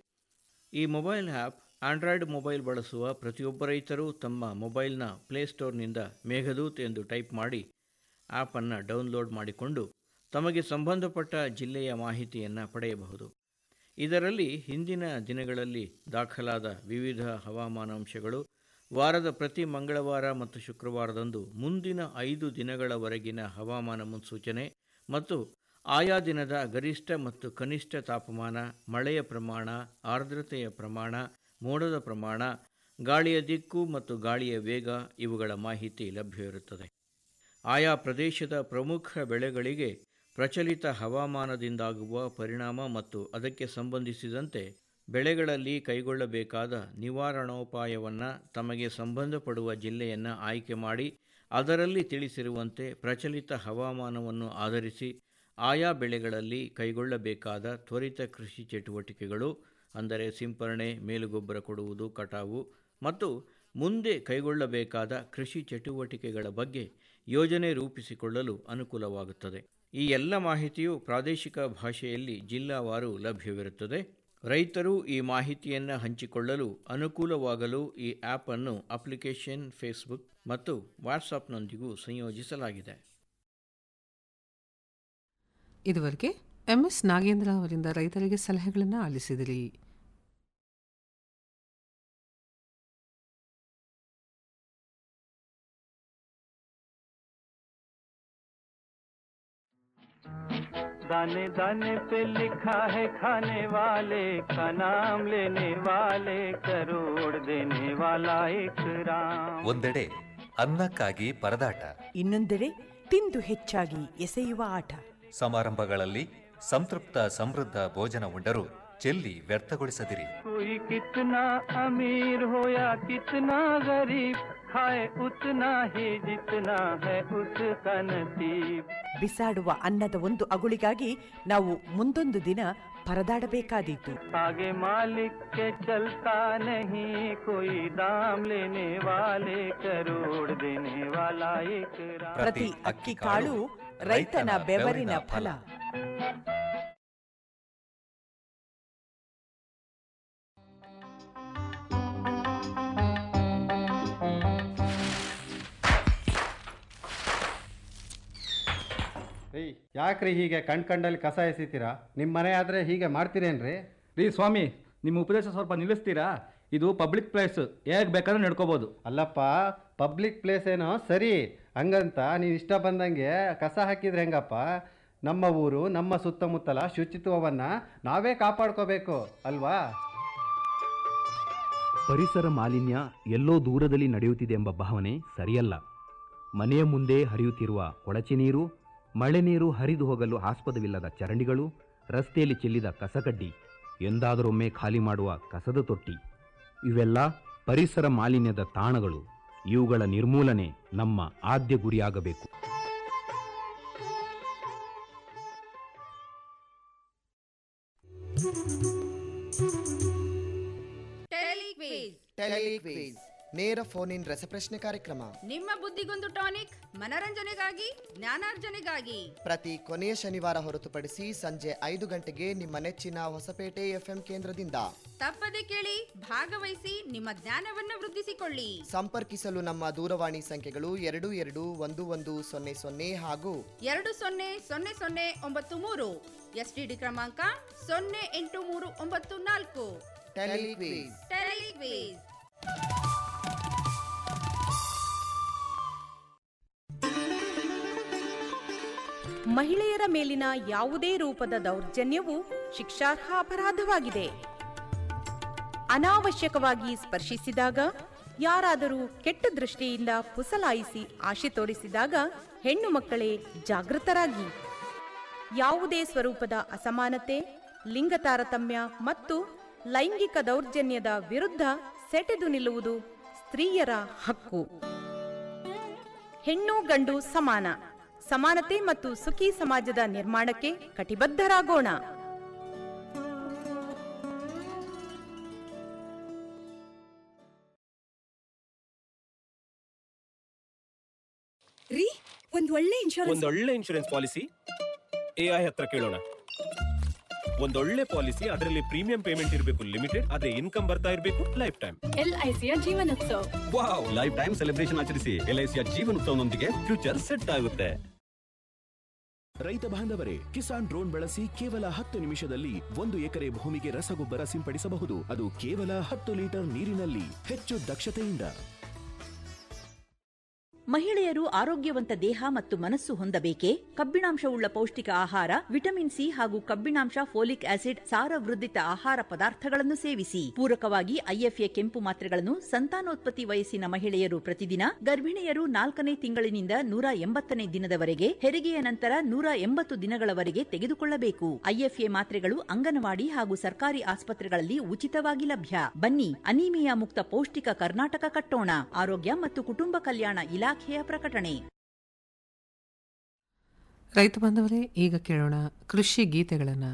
ಈ ಮೊಬೈಲ್ ಆ್ಯಪ್ ಆಂಡ್ರಾಯ್ಡ್ ಮೊಬೈಲ್ ಬಳಸುವ ಪ್ರತಿಯೊಬ್ಬ ರೈತರು ತಮ್ಮ ಮೊಬೈಲ್ನ ಪ್ಲೇಸ್ಟೋರ್ನಿಂದ ಮೇಘದೂತ್ ಎಂದು ಟೈಪ್ ಮಾಡಿ ಆ್ಯಪನ್ನು ಡೌನ್ಲೋಡ್ ಮಾಡಿಕೊಂಡು ತಮಗೆ ಸಂಬಂಧಪಟ್ಟ ಜಿಲ್ಲೆಯ ಮಾಹಿತಿಯನ್ನು ಪಡೆಯಬಹುದು ಇದರಲ್ಲಿ ಹಿಂದಿನ ದಿನಗಳಲ್ಲಿ ದಾಖಲಾದ ವಿವಿಧ ಹವಾಮಾನ ಅಂಶಗಳು ವಾರದ ಪ್ರತಿ ಮಂಗಳವಾರ ಮತ್ತು ಶುಕ್ರವಾರದಂದು ಮುಂದಿನ ಐದು ದಿನಗಳವರೆಗಿನ ಹವಾಮಾನ ಮುನ್ಸೂಚನೆ ಮತ್ತು ಆಯಾ ದಿನದ ಗರಿಷ್ಠ ಮತ್ತು ಕನಿಷ್ಠ ತಾಪಮಾನ ಮಳೆಯ ಪ್ರಮಾಣ ಆರ್ದ್ರತೆಯ ಪ್ರಮಾಣ ಮೋಡದ ಪ್ರಮಾಣ ಗಾಳಿಯ ದಿಕ್ಕು ಮತ್ತು ಗಾಳಿಯ ವೇಗ ಇವುಗಳ ಮಾಹಿತಿ ಲಭ್ಯವಿರುತ್ತದೆ ಆಯಾ ಪ್ರದೇಶದ ಪ್ರಮುಖ ಬೆಳೆಗಳಿಗೆ ಪ್ರಚಲಿತ ಹವಾಮಾನದಿಂದಾಗುವ ಪರಿಣಾಮ ಮತ್ತು ಅದಕ್ಕೆ ಸಂಬಂಧಿಸಿದಂತೆ ಬೆಳೆಗಳಲ್ಲಿ ಕೈಗೊಳ್ಳಬೇಕಾದ ನಿವಾರಣೋಪಾಯವನ್ನು ತಮಗೆ ಸಂಬಂಧಪಡುವ ಜಿಲ್ಲೆಯನ್ನು ಆಯ್ಕೆ ಮಾಡಿ ಅದರಲ್ಲಿ ತಿಳಿಸಿರುವಂತೆ ಪ್ರಚಲಿತ ಹವಾಮಾನವನ್ನು ಆಧರಿಸಿ ಆಯಾ ಬೆಳೆಗಳಲ್ಲಿ ಕೈಗೊಳ್ಳಬೇಕಾದ ತ್ವರಿತ ಕೃಷಿ ಚಟುವಟಿಕೆಗಳು ಅಂದರೆ ಸಿಂಪರಣೆ ಮೇಲುಗೊಬ್ಬರ ಕೊಡುವುದು ಕಟಾವು ಮತ್ತು ಮುಂದೆ ಕೈಗೊಳ್ಳಬೇಕಾದ ಕೃಷಿ ಚಟುವಟಿಕೆಗಳ ಬಗ್ಗೆ ಯೋಜನೆ ರೂಪಿಸಿಕೊಳ್ಳಲು ಅನುಕೂಲವಾಗುತ್ತದೆ ಈ ಎಲ್ಲ ಮಾಹಿತಿಯು ಪ್ರಾದೇಶಿಕ ಭಾಷೆಯಲ್ಲಿ ಜಿಲ್ಲಾವಾರು ಲಭ್ಯವಿರುತ್ತದೆ ರೈತರು ಈ ಮಾಹಿತಿಯನ್ನು ಹಂಚಿಕೊಳ್ಳಲು ಅನುಕೂಲವಾಗಲು ಈ ಆ್ಯಪನ್ನು ಅಪ್ಲಿಕೇಶನ್ ಫೇಸ್ಬುಕ್ ಮತ್ತು ವಾಟ್ಸಾಪ್ನೊಂದಿಗೂ ಸಂಯೋಜಿಸಲಾಗಿದೆ ಇದುವರೆಗೆ ಎಂಎಸ್ ನಾಗೇಂದ್ರ ಅವರಿಂದ ರೈತರಿಗೆ ಸಲಹೆಗಳನ್ನು ಆಲಿಸಿದಿರಿ दाने दाने पे लिखा है खाने वाले का नाम लेने वाले करोड़ देने वाला एक राम ಒಂದೆಡೆ ಅನ್ನಕ್ಕಾಗಿ ಪರದಾಟ ಇನ್ನೊಂದೆಡೆ ತಿಂದು ಹೆಚ್ಚಾಗಿ ಎಸೆಯುವ ಆಟ ಸಮಾರಂಭಗಳಲ್ಲಿ ಸಂತೃಪ್ತ ಸಮೃದ್ಧ ಭೋಜನ ಉಂಡರೂ ಚೆಲ್ಲಿ ವ್ಯರ್ಥಗೊಳಿಸದಿರಿ कोई कितना अमीर हो या कितना गरीब खाए उतना ही जितना है उसका नसीब ಬಿಸಾಡುವ ಅನ್ನದ ಒಂದು ಅಗುಳಿಗಾಗಿ ನಾವು ಮುಂದೊಂದು ದಿನ ಪರದಾಡಬೇಕಾದೀತು आगे मालिक के चलता नहीं कोई दाम लेने वाले करोड़ देने वाला एक राम ಪ್ರತಿ ಅಕ್ಕಿ ಕಾಳು ರೈತನ ಬೆವರಿನ ಫಲ ಏಯ್ ಯಾಕ್ರಿ ಹೀಗೆ ಕಣ್ ಕಂಡಲ್ಲಿ ಕಸ ಎಸಿತೀರಾ ನಿಮ್ಮ ಮನೆ ಆದರೆ ಹೀಗೆ ಮಾಡ್ತೀರೇನ್ರಿ ರೀ ಸ್ವಾಮಿ ನಿಮ್ಮ ಉಪದೇಶ ಸ್ವಲ್ಪ ನಿಲ್ಲಿಸ್ತೀರಾ ಇದು ಪಬ್ಲಿಕ್ ಪ್ಲೇಸ್ ಹೇಗೆ ಬೇಕಾದ್ರೆ ನಡ್ಕೋಬೋದು ಅಲ್ಲಪ್ಪ ಪಬ್ಲಿಕ್ ಪ್ಲೇಸ್ ಏನೋ ಸರಿ ಹಂಗಂತ ನೀವು ಇಷ್ಟ ಬಂದಂಗೆ ಕಸ ಹಾಕಿದ್ರೆ ಹೆಂಗಪ್ಪ ನಮ್ಮ ಊರು ನಮ್ಮ ಸುತ್ತಮುತ್ತಲ ಶುಚಿತ್ವವನ್ನು ನಾವೇ ಕಾಪಾಡ್ಕೋಬೇಕು ಅಲ್ವಾ ಪರಿಸರ ಮಾಲಿನ್ಯ ಎಲ್ಲೋ ದೂರದಲ್ಲಿ ನಡೆಯುತ್ತಿದೆ ಎಂಬ ಭಾವನೆ ಸರಿಯಲ್ಲ ಮನೆಯ ಮುಂದೆ ಹರಿಯುತ್ತಿರುವ ಕೊಳಚೆ ನೀರು ಮಳೆ ನೀರು ಹರಿದು ಹೋಗಲು ಆಸ್ಪದವಿಲ್ಲದ ಚರಂಡಿಗಳು ರಸ್ತೆಯಲ್ಲಿ ಚೆಲ್ಲಿದ ಕಸಕಡ್ಡಿ ಎಂದಾದರೊಮ್ಮೆ ಖಾಲಿ ಮಾಡುವ ಕಸದ ತೊಟ್ಟಿ ಇವೆಲ್ಲ ಪರಿಸರ ಮಾಲಿನ್ಯದ ತಾಣಗಳು ಇವುಗಳ ನಿರ್ಮೂಲನೆ ನಮ್ಮ ಆದ್ಯ ಗುರಿಯಾಗಬೇಕು ಟೆಲಿಕ್ವಿಸ್ ನೇರ ಫೋನ್ ಇನ್ ರಸಪ್ರಶ್ನೆ ಕಾರ್ಯಕ್ರಮ ನಿಮ್ಮ ಬುದ್ಧಿಗೊಂದು ಟಾನಿಕ್ ಮನರಂಜನೆಗಾಗಿ ಜ್ಞಾನಾರ್ಜನೆಗಾಗಿ ಪ್ರತಿ ಕೊನೆಯ ಶನಿವಾರ ಹೊರತುಪಡಿಸಿ ಸಂಜೆ ಐದು ಗಂಟೆಗೆ ನಿಮ್ಮ ನೆಚ್ಚಿನ ಹೊಸಪೇಟೆ ಎಫ್ಎಂ ಕೇಂದ್ರದಿಂದ ತಪ್ಪದೆ ಕೇಳಿ ಭಾಗವಹಿಸಿ ನಿಮ್ಮ ಜ್ಞಾನವನ್ನು ವೃದ್ಧಿಸಿಕೊಳ್ಳಿ ಸಂಪರ್ಕಿಸಲು ನಮ್ಮ ದೂರವಾಣಿ ಸಂಖ್ಯೆಗಳು ಎರಡು ಎರಡು ಒಂದು ಒಂದು ಸೊನ್ನೆ ಸೊನ್ನೆ ಹಾಗೂ ಎರಡು ಸೊನ್ನೆ ಸೊನ್ನೆ ಸೊನ್ನೆ ಒಂಬತ್ತು ಮೂರು ಎಸ್ಟಿಡಿ ಕ್ರಮಾಂಕ ಸೊನ್ನೆ ಎಂಟು ಮೂರು ಒಂಬತ್ತು ನಾಲ್ಕು ಟೆಲಿಕ್ವಿಸ್ ಟೆಲಿಕ್ವಿಸ್ ಮಹಿಳೆಯರ ಮೇಲಿನ ಯಾವುದೇ ರೂಪದ ದೌರ್ಜನ್ಯವು ಶಿಕ್ಷಾರ್ಹ ಅಪರಾಧವಾಗಿದೆ ಅನಾವಶ್ಯಕವಾಗಿ ಸ್ಪರ್ಶಿಸಿದಾಗ ಯಾರಾದರೂ ಕೆಟ್ಟ ದೃಷ್ಟಿಯಿಂದ ಪುಸಲಾಯಿಸಿ ಆಶೆ ತೋರಿಸಿದಾಗ ಹೆಣ್ಣು ಮಕ್ಕಳೇ ಜಾಗೃತರಾಗಿ ಯಾವುದೇ ಸ್ವರೂಪದ ಅಸಮಾನತೆ ಲಿಂಗ ತಾರತಮ್ಯ ಮತ್ತು ಲೈಂಗಿಕ ದೌರ್ಜನ್ಯದ ವಿರುದ್ಧ ಸೆಟೆದು ನಿಲ್ಲುವುದು ಸ್ತ್ರೀಯರ ಹಕ್ಕು ಹೆಣ್ಣು ಗಂಡು ಸಮಾನ ಸಮಾನತೆ ಮತ್ತು ಸುಖಿ ಸಮಾಜದ ನಿರ್ಮಾಣಕ್ಕೆ ಕಟಿಬದ್ಧರಾಗೋಣ ರೀ ಒಂದ್ ಒಳ್ಳೆ ಇನ್ಶೂರೆನ್ಸ್ ಒಂದೊಳ್ಳೆ ಇನ್ಶೂರೆನ್ಸ್ ಪಾಲಿಸಿ ಎಐ ಹತ್ರ ಕೇಳೋಣ ಒಂದೊಳ್ಳೆ ಪಾಲಿಸಿ ಅದರಲ್ಲಿ ಪ್ರೀಮಿಯಂ ಪೇಮೆಂಟ್ ಇರಬೇಕು ಲಿಮಿಟೆಡ್ ಅದೇ ಇನ್ಕಮ್ ಬರ್ತಾ ಇರಬೇಕು ಲೈಫ್ ಟೈಮ್ ಎಲ್ಐಸಿಯ ಜೀವನೋತ್ಸವ ವಾವ್ ಲೈಫ್ ಟೈಮ್ ಸೆಲೆಬ್ರೇಷನ್ ಆಚರಿಸಿ ಎಲ್ಐಸಿಯ ಜೀವನೋತ್ಸವನೊಂದಿಗೆ ಫ್ಯೂಚರ್ ಸೆಟ್ ಆಗುತ್ತೆ ರೈತ ಬಾಂಧವರೇ ಕಿಸಾನ್ ಡ್ರೋನ್ ಬಳಸಿ ಕೇವಲ ಹತ್ತು ನಿಮಿಷದಲ್ಲಿ ಒಂದು ಎಕರೆ ಭೂಮಿಗೆ ರಸಗೊಬ್ಬರ ಸಿಂಪಡಿಸಬಹುದು ಅದು ಕೇವಲ ಹತ್ತು ಲೀಟರ್ ನೀರಿನಲ್ಲಿ ಹೆಚ್ಚು ದಕ್ಷತೆಯಿಂದ ಮಹಿಳೆಯರು ಆರೋಗ್ಯವಂತ ದೇಹ ಮತ್ತು ಮನಸ್ಸು ಹೊಂದಬೇಕೇ ಕಬ್ಬಿಣಾಂಶವುಳ್ಳ ಪೌಷ್ಟಿಕ ಆಹಾರ ವಿಟಮಿನ್ ಸಿ ಹಾಗೂ ಕಬ್ಬಿಣಾಂಶ ಫೋಲಿಕ್ ಆಸಿಡ್ ಸಾರವೃದ್ಧಿತ ಆಹಾರ ಪದಾರ್ಥಗಳನ್ನು ಸೇವಿಸಿ ಪೂರಕವಾಗಿ ಐಎಫ್ಎ ಕೆಂಪು ಮಾತ್ರೆಗಳನ್ನು ಸಂತಾನೋತ್ಪತ್ತಿ ವಯಸ್ಸಿನ ಮಹಿಳೆಯರು ಪ್ರತಿದಿನ ಗರ್ಭಿಣಿಯರು ನಾಲ್ಕನೇ ತಿಂಗಳಿನಿಂದ ನೂರ ಎಂಬತ್ತನೇ ದಿನದವರೆಗೆ ಹೆರಿಗೆಯ ನಂತರ ನೂರ ಎಂಬತ್ತು ದಿನಗಳವರೆಗೆ ತೆಗೆದುಕೊಳ್ಳಬೇಕು ಐಎಫ್ಎ ಮಾತ್ರೆಗಳು ಅಂಗನವಾಡಿ ಹಾಗೂ ಸರ್ಕಾರಿ ಆಸ್ಪತ್ರೆಗಳಲ್ಲಿ ಉಚಿತವಾಗಿ ಲಭ್ಯ ಬನ್ನಿ ಅನೀಮಿಯಾ ಮುಕ್ತ ಪೌಷ್ಟಿಕ ಕರ್ನಾಟಕ ಕಟ್ಟೋಣ ಆರೋಗ್ಯ ಮತ್ತು ಕುಟುಂಬ ಕಲ್ಯಾಣ ಇಲಾಖೆಯ ಪ್ರಕಟಣೆ ರೈತ ಬಾಂಧವರೇ ಈಗ ಕೇಳೋಣ ಕೃಷಿ ಗೀತೆಗಳನ್ನು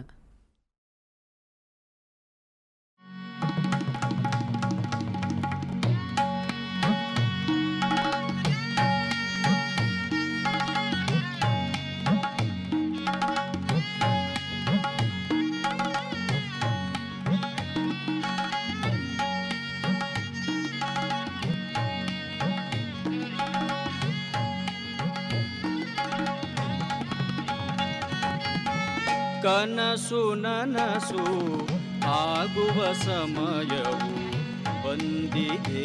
ಕನಸು ನನಸು ಆಗುವ ಸಮಯವು ಬಂದಿದೆ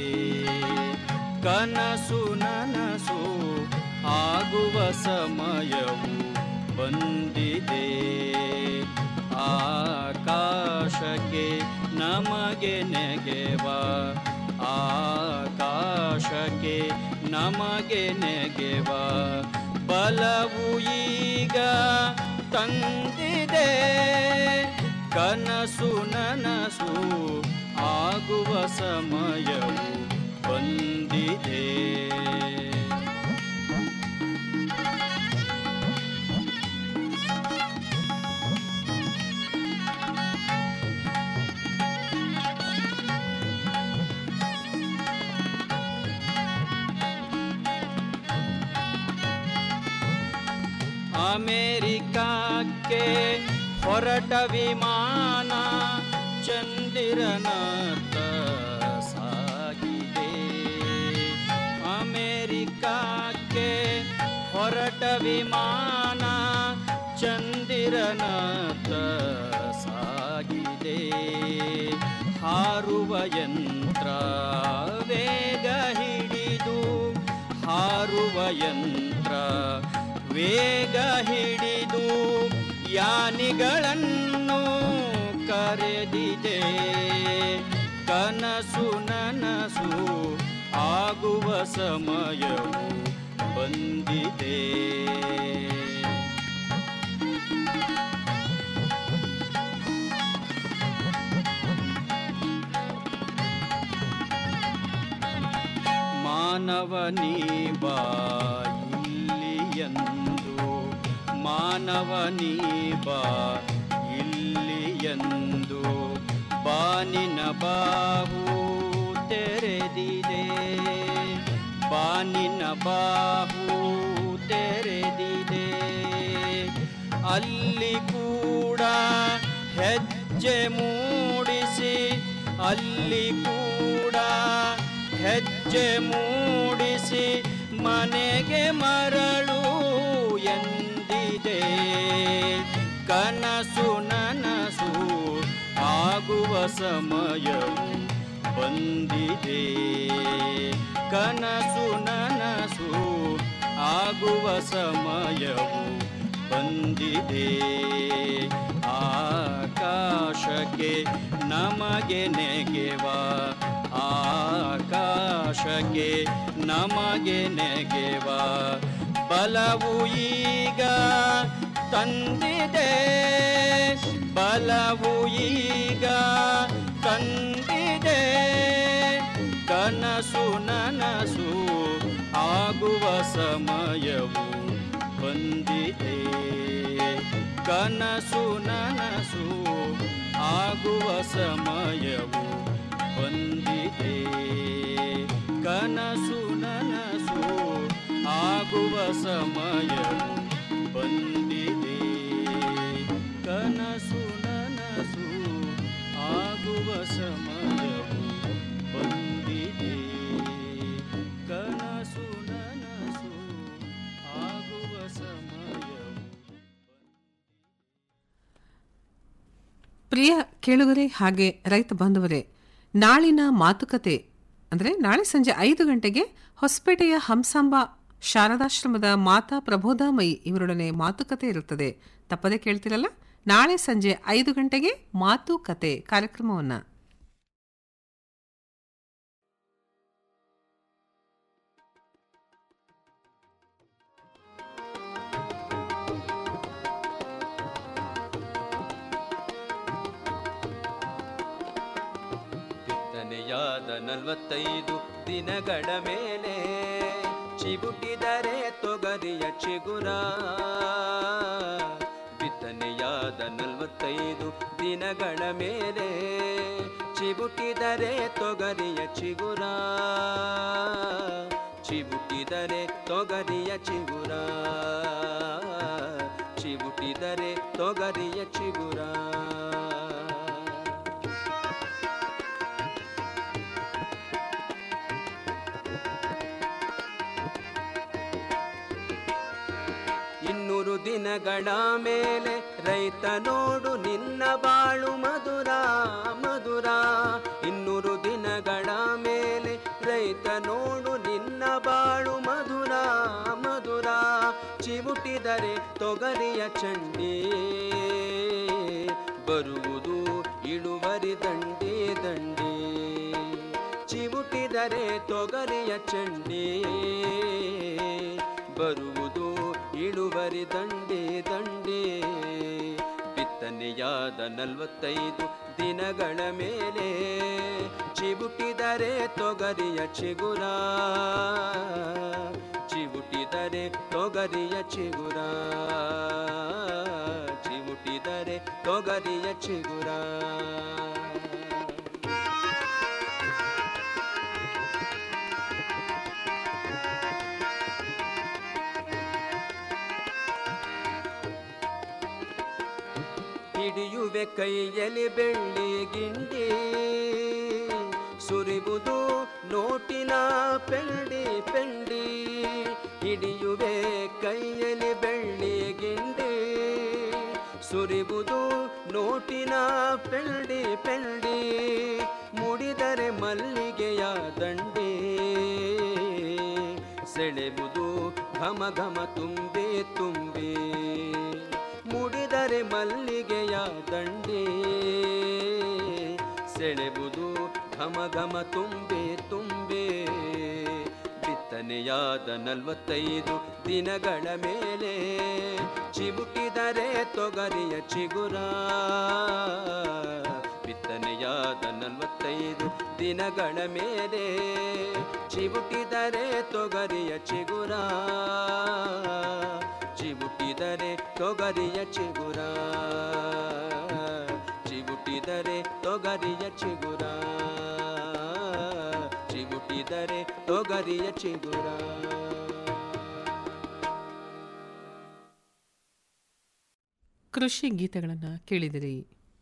ಕನಸು ನನಸು ಆಗುವ ಸಮಯವು ಬಂದಿದೆ ಆಕಾಶಕ್ಕೆ ನಮಗೆ ನೆಗೆವ ಆಕಾಶಕ್ಕೆ ನಮಗೆ ನೆಗೆವ ಬಲವು ಈಗ ತಂದಿದೆ ಕನಸು ನನಸು ಆಗುವ ಸಮಯವು ಬಂದಿದೆ ಅಮೇರಿಕಕ್ಕೆ ಹೊರಟ ವಿಮಾನ ಚಂದಿರನತ್ತ ಸಾಗಿದೆ ಅಮೇರಿಕಕ್ಕೆ ಹೊರಟ ವಿಮಾನ ಚಂದಿರನತ್ತ ಸಾಗಿದೆ ಹಾರುವ ಯಂತ್ರ ವೇಗ ಹಿಡಿದು ಹಾರುವ ಯಂತ್ರ ವೇಗ ಹಿಡಿದು ಯಾನಿಗಳನ್ನು ಕರೆದಿದೆ ಕನಸು ನನಸು ಆಗುವ ಸಮಯವು ಬಂದಿದೆ ಮಾನವನೀ ಬಾ ಇಲ್ಲಿಯಂದು ಮಾನವನೀ ಬಾ ಇಲ್ಲಿಯಂದು ಬಾನಿನ ಬಾಹು ತೆರೆದಿದೆ ಬಾನಿನ ಬಾಹು ತೆರೆದಿದೆ ಅಲ್ಲಿ ಕೂಡ ಹೆಜ್ಜೆ ಮೂಡಿಸಿ ಅಲ್ಲಿ ಕೂಡ ಹೆಜ್ಜೆ ಮೂಡಿಸಿ ಮನೆಗೆ ಮರಳು ಎಂದಿದೆ ಕನಸು ನನಸು ಆಗುವ ಸಮಯವು ಬಂದಿದೆ ಕನಸು ನನಸು ಆಗುವ ಸಮಯವು ಬಂದಿದೆ ಆಕಾಶಕ್ಕೆ ನಮಗೆ ನೆಗೆವ ಆಕಾಶಕ್ಕೆ ನಮಗೆ ನೆಗೆವ ಬಲವು ಈಗ ತಂದಿದೆ ಬಲವು ಈಗ ತಂದಿದೆ ಕನಸು ನನಸು ಆಗುವ ಸಮಯವು ಬಂದಿದೆ ಕನಸು ನನಸು ಆಗುವ ಸಮಯವು ಬಂದಿದೆ ಕನಸು ನನಸು ಆಗುವ ಸಮಯವು ಬಂದಿದೆ ಕನಸು ನನಸು ಆಗುವ ಸಮಯವು ಬಂದಿದೆ ಕನಸು ನನಸು ಆಗುವ ಸಮಯವು ಪ್ರಿಯ ಕೇಳುಗರೆ ಹಾಗೆ ರೈತ ಬಾಂಧವರೇ ನಾಳಿನ ಮಾತುಕತೆ ಅಂದರೆ ನಾಳೆ ಸಂಜೆ ಐದು ಗಂಟೆಗೆ ಹೊಸಪೇಟೆಯ ಹಂಸಾಂಬ ಶಾರದಾಶ್ರಮದ ಮಾತಾ ಪ್ರಬೋಧಾಮಯಿ ಇವರೊಡನೆ ಮಾತುಕತೆ ಇರುತ್ತದೆ ತಪ್ಪದೆ ಕೇಳ್ತಿರಲ್ಲ ನಾಳೆ ಸಂಜೆ ಐದು ಗಂಟೆಗೆ ಮಾತುಕತೆ ಕಾರ್ಯಕ್ರಮವನ್ನು ಬಿತ್ತನೆಯಾದ ನಲವತ್ತೈದು ದಿನಗಳ ಮೇಲೆ ಚಿಬುಟಿದರೆ ತೊಗರಿಯ ಚಿಗುರ ಬಿತ್ತನೆಯಾದ ನಲವತ್ತೈದು ದಿನಗಳ ಮೇಲೆ ಚಿಬುಟಿದರೆ ತೊಗರಿಯ ಚಿಗುರ ಚಿಬುಟಿದರೆ ತೊಗರಿಯ ಚಿಗುರ ಚಿಬುಟಿದರೆ ತೊಗರಿಯ ಚಿಗುರ ಇನ್ನೂರು ದಿನಗಳ ಮೇಲೆ ರೈತ ನೋಡು ನಿನ್ನ ಬಾಳು ಮಧುರ ಮಧುರ ಇನ್ನೂರು ದಿನಗಳ ಮೇಲೆ ರೈತ ನೋಡು ನಿನ್ನ ಬಾಳು ಮಧುರ ಮಧುರ ಚಿವುಟಿದರೆ ತೊಗರಿಯ ಚಂಡಿ ಬರುವುದು ಇಳುವರಿ ದಂಡಿ ದಂಡಿ ಚಿವುಟಿದರೆ ತೊಗರಿಯ ಚಂಡಿ ಬರುವುದು ಇಳುವರಿ ದಂಡೆ ದಂಡೆ ಬಿತ್ತನೆಯಾದ ನಲವತ್ತೈದು ದಿನಗಳ ಮೇಲೆ ಚಿಬುಟಿದರೆ ತೊಗರಿಯ ಚಿಗುರ ಚಿಬುಟಿದರೆ ತೊಗರಿಯ ಚಿಗುರ ಚಿಬುಟಿದರೆ ತೊಗರಿಯ ಚಿಗುರ ಹಿಡಿಯುವೆ ಕೈಯಲ್ಲಿ ಬೆಳ್ಳಿ ಗಿಂಡಿ ಸುರಿಬುದು ನೋಟಿನ ಪೆಂಡಿ ಪೆಂಡಿ ಹಿಡಿಯುವೆ ಕೈಯಲ್ಲಿ ಬೆಳ್ಳಿ ಗಿಂಡಿ ಸುರಿಬುದು ನೋಟಿನ ಪೆಂಡಿ ಪೆಂಡಿ ಮುಡಿದರೆ ಮಲ್ಲಿಗೆಯ ದಂಡಿ ಸೆಳೆಬುದು ಘಮ ಘಮ ತುಂಬಿ ತುಂಬಿ ಮುಡಿದರೆ ಮಲ್ಲಿಗೆಯ ದಂಡೆ ಸೆಳೆಬುದು ಘಮ ಘಮ ತುಂಬೆ ತುಂಬೆ ಬಿತ್ತನೆಯಾದ ನಲವತ್ತೈದು ದಿನಗಳ ಮೇಲೆ ಚಿಬುಟಿದರೆ ತೊಗರಿಯ ಚಿಗುರ ಬಿತ್ತನೆಯಾದ ನಲವತ್ತೈದು ದಿನಗಳ ಮೇಲೆ ಚಿಬುಟಿದರೆ ತೊಗರಿಯ ಚಿಗುರ ಚಿಬುಟಿದರೆ ತೊಗರಿಯ ಚಿಗುರ ಚಿಬುಟಿದರೆ ತೊಗರಿಯ ಚಿಗುರ ಚಿಬುಟಿದರೆ ತೊಗರಿಯ ಚಿಗುರ ಕೃಷಿ ಗೀತೆಗಳನ್ನು ಕೇಳಿದಿರಿ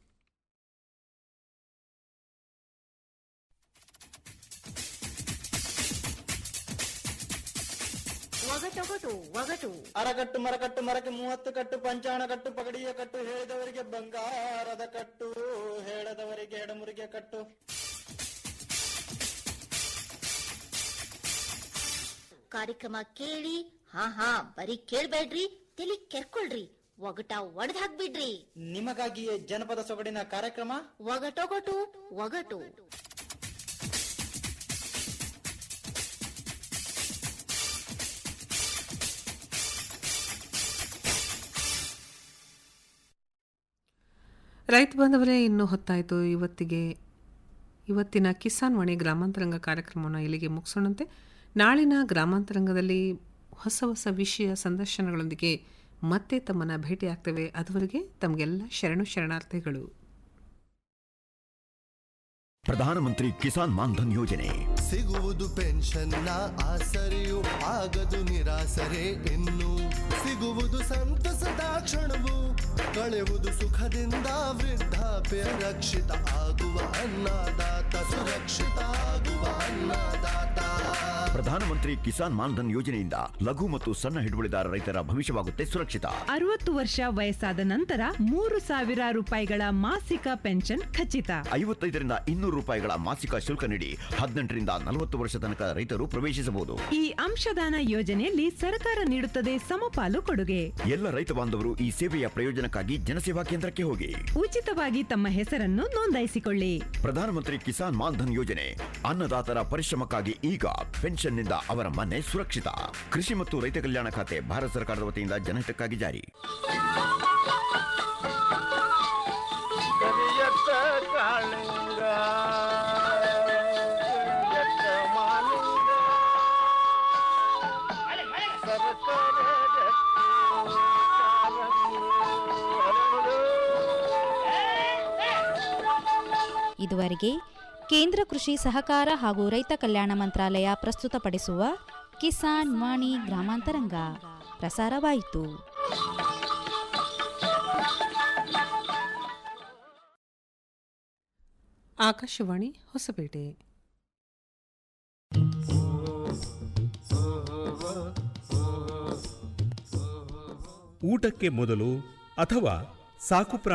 ಒಗಟೊಗಟು ಒಗಟು ಅರಕಟ್ಟು ಮರಕಟ್ಟು ಮರಕ್ಕೆ ಮೂವತ್ತು ಕಟ್ಟು ಪಂಚಾಣ ಕಟ್ಟು ಪಗಡಿಯ ಕಟ್ಟು ಹೇಳಿದವರಿಗೆ ಬಂಗಾರದ ಕಟ್ಟು ಹೇಳದವರಿಗೆ ಎಡಮುರಿಗೆ ಕಟ್ಟು ಕಾರ್ಯಕ್ರಮ ಕೇಳಿ ಹಾ ಹಾ ಬರೀ ಕೇಳ್ಬೇಡ್ರಿ ತಲಿ ಕೆರ್ಕೊಳ್ರಿ ಒಗಟ ಒಡೆದ್ ಹಾಕ್ಬಿಡ್ರಿ ನಿಮಗಾಗಿಯೇ ಜನಪದ ಸೊಗಡಿನ ಕಾರ್ಯಕ್ರಮ ಒಗಟೊಗಟು ಒಗಟು ರೈತ ಬಾಂಧವರೇ ಇನ್ನೂ ಹೊತ್ತಾಯಿತು ಇವತ್ತಿಗೆ ಇವತ್ತಿನ ಕಿಸಾನ್ ವಾಣಿ ಗ್ರಾಮಾಂತರಂಗ ಕಾರ್ಯಕ್ರಮವನ್ನು ಇಲ್ಲಿಗೆ ಮುಗಿಸೋಣಂತೆ ನಾಳಿನ ಗ್ರಾಮಾಂತರಂಗದಲ್ಲಿ ಹೊಸ ಹೊಸ ವಿಷಯ ಸಂದರ್ಶನಗಳೊಂದಿಗೆ ಮತ್ತೆ ತಮ್ಮನ್ನು ಭೇಟಿಯಾಗ್ತೇವೆ ಅದುವರೆಗೆ ತಮಗೆಲ್ಲ ಶರಣು ಶರಣಾರ್ಥಿಗಳು ಪ್ರಧಾನಮಂತ್ರಿ ಕಿಸಾನ್ ಮಾನ್ಧನ್ ಯೋಜನೆ ಸಿಗುವುದು ಪೆನ್ಷನ್ನ ಆಸರೆಯು ಆಗದು ನಿರಾಸರೆ ಇನ್ನು ಸಿಗುವುದು ಸಂತಸದ ಕ್ಷಣವು ಕಳೆವುದು ಸುಖದಿಂದ ವೃದ್ಧಾಪ್ಯ ರಕ್ಷಿತ ಆಗುವ ಅನ್ನದಾತ ಸುರಕ್ಷಿತ ಆಗುವ ಅನ್ನದಾತ ಪ್ರಧಾನಮಂತ್ರಿ ಕಿಸಾನ್ ಮಾನ್ಧನ್ ಯೋಜನೆಯಿಂದ ಲಘು ಮತ್ತು ಸಣ್ಣ ಹಿಡುವಳಿದಾರ ರೈತರ ಭವಿಷ್ಯವಾಗುತ್ತೆ ಸುರಕ್ಷಿತ ಅರವತ್ತು ವರ್ಷ ವಯಸ್ಸಾದ ನಂತರ ಮೂರು ಸಾವಿರ ರೂಪಾಯಿಗಳ ಮಾಸಿಕ ಪೆನ್ಷನ್ ಖಚಿತ ಐವತ್ತೈದರಿಂದ ಇನ್ನೂರು ರೂಪಾಯಿಗಳ ಮಾಸಿಕ ಶುಲ್ಕ ನೀಡಿ ಹದಿನೆಂಟರಿಂದ ನಲವತ್ತು ವರ್ಷ ತನಕ ರೈತರು ಪ್ರವೇಶಿಸಬಹುದು ಈ ಅಂಶದಾನ ಯೋಜನೆಯಲ್ಲಿ ಸರ್ಕಾರ ನೀಡುತ್ತದೆ ಸಮಪಾಲು ಕೊಡುಗೆ ಎಲ್ಲ ರೈತ ಬಾಂಧವರು ಈ ಸೇವೆಯ ಪ್ರಯೋಜನಕ್ಕಾಗಿ ಜನಸೇವಾ ಕೇಂದ್ರಕ್ಕೆ ಹೋಗಿ ಉಚಿತವಾಗಿ ತಮ್ಮ ಹೆಸರನ್ನು ನೋಂದಾಯಿಸಿಕೊಳ್ಳಿ ಪ್ರಧಾನಮಂತ್ರಿ ಕಿಸಾನ್ ಮಾನ್ಧನ್ ಯೋಜನೆ ಅನ್ನದಾತರ ಪರಿಶ್ರಮಕ್ಕಾಗಿ ಈಗ ಪೆನ್ಷನ್ನಿಂದ ಅವರ ಮನೆ ಸುರಕ್ಷಿತ ಕೃಷಿ ಮತ್ತು ರೈತ ಕಲ್ಯಾಣ ಖಾತೆ ಭಾರತ ಸರ್ಕಾರದ ವತಿಯಿಂದ ಜನಹಿತಕ್ಕಾಗಿ ಜಾರಿ ಕರಿಯತ್ತ ಕಾಳಿಂಗ ಕರಿಯತ್ತ ಮಾಲಿಂಗ ಸರಸರ ಗಟ್ಟಿ ಕಾರಂಗಿ ಹರಳು. ಇದುವರೆಗೆ ಕೇಂದ್ರ ಕೃಷಿ ಸಹಕಾರ ಹಾಗೂ ರೈತ ಕಲ್ಯಾಣ ಮಂತ್ರಾಲಯ ಪ್ರಸ್ತುತಪಡಿಸುವ ಕಿಸಾನ್ ವಾಣಿ ಗ್ರಾಮಾಂತರಂಗ ಪ್ರಸಾರವಾಯಿತು ಆಕಾಶವಾಣಿ ಹೊಸಪೇಟೆ ಊಟಕ್ಕೆ ಮೊದಲು ಅಥವಾ ಸಾಕು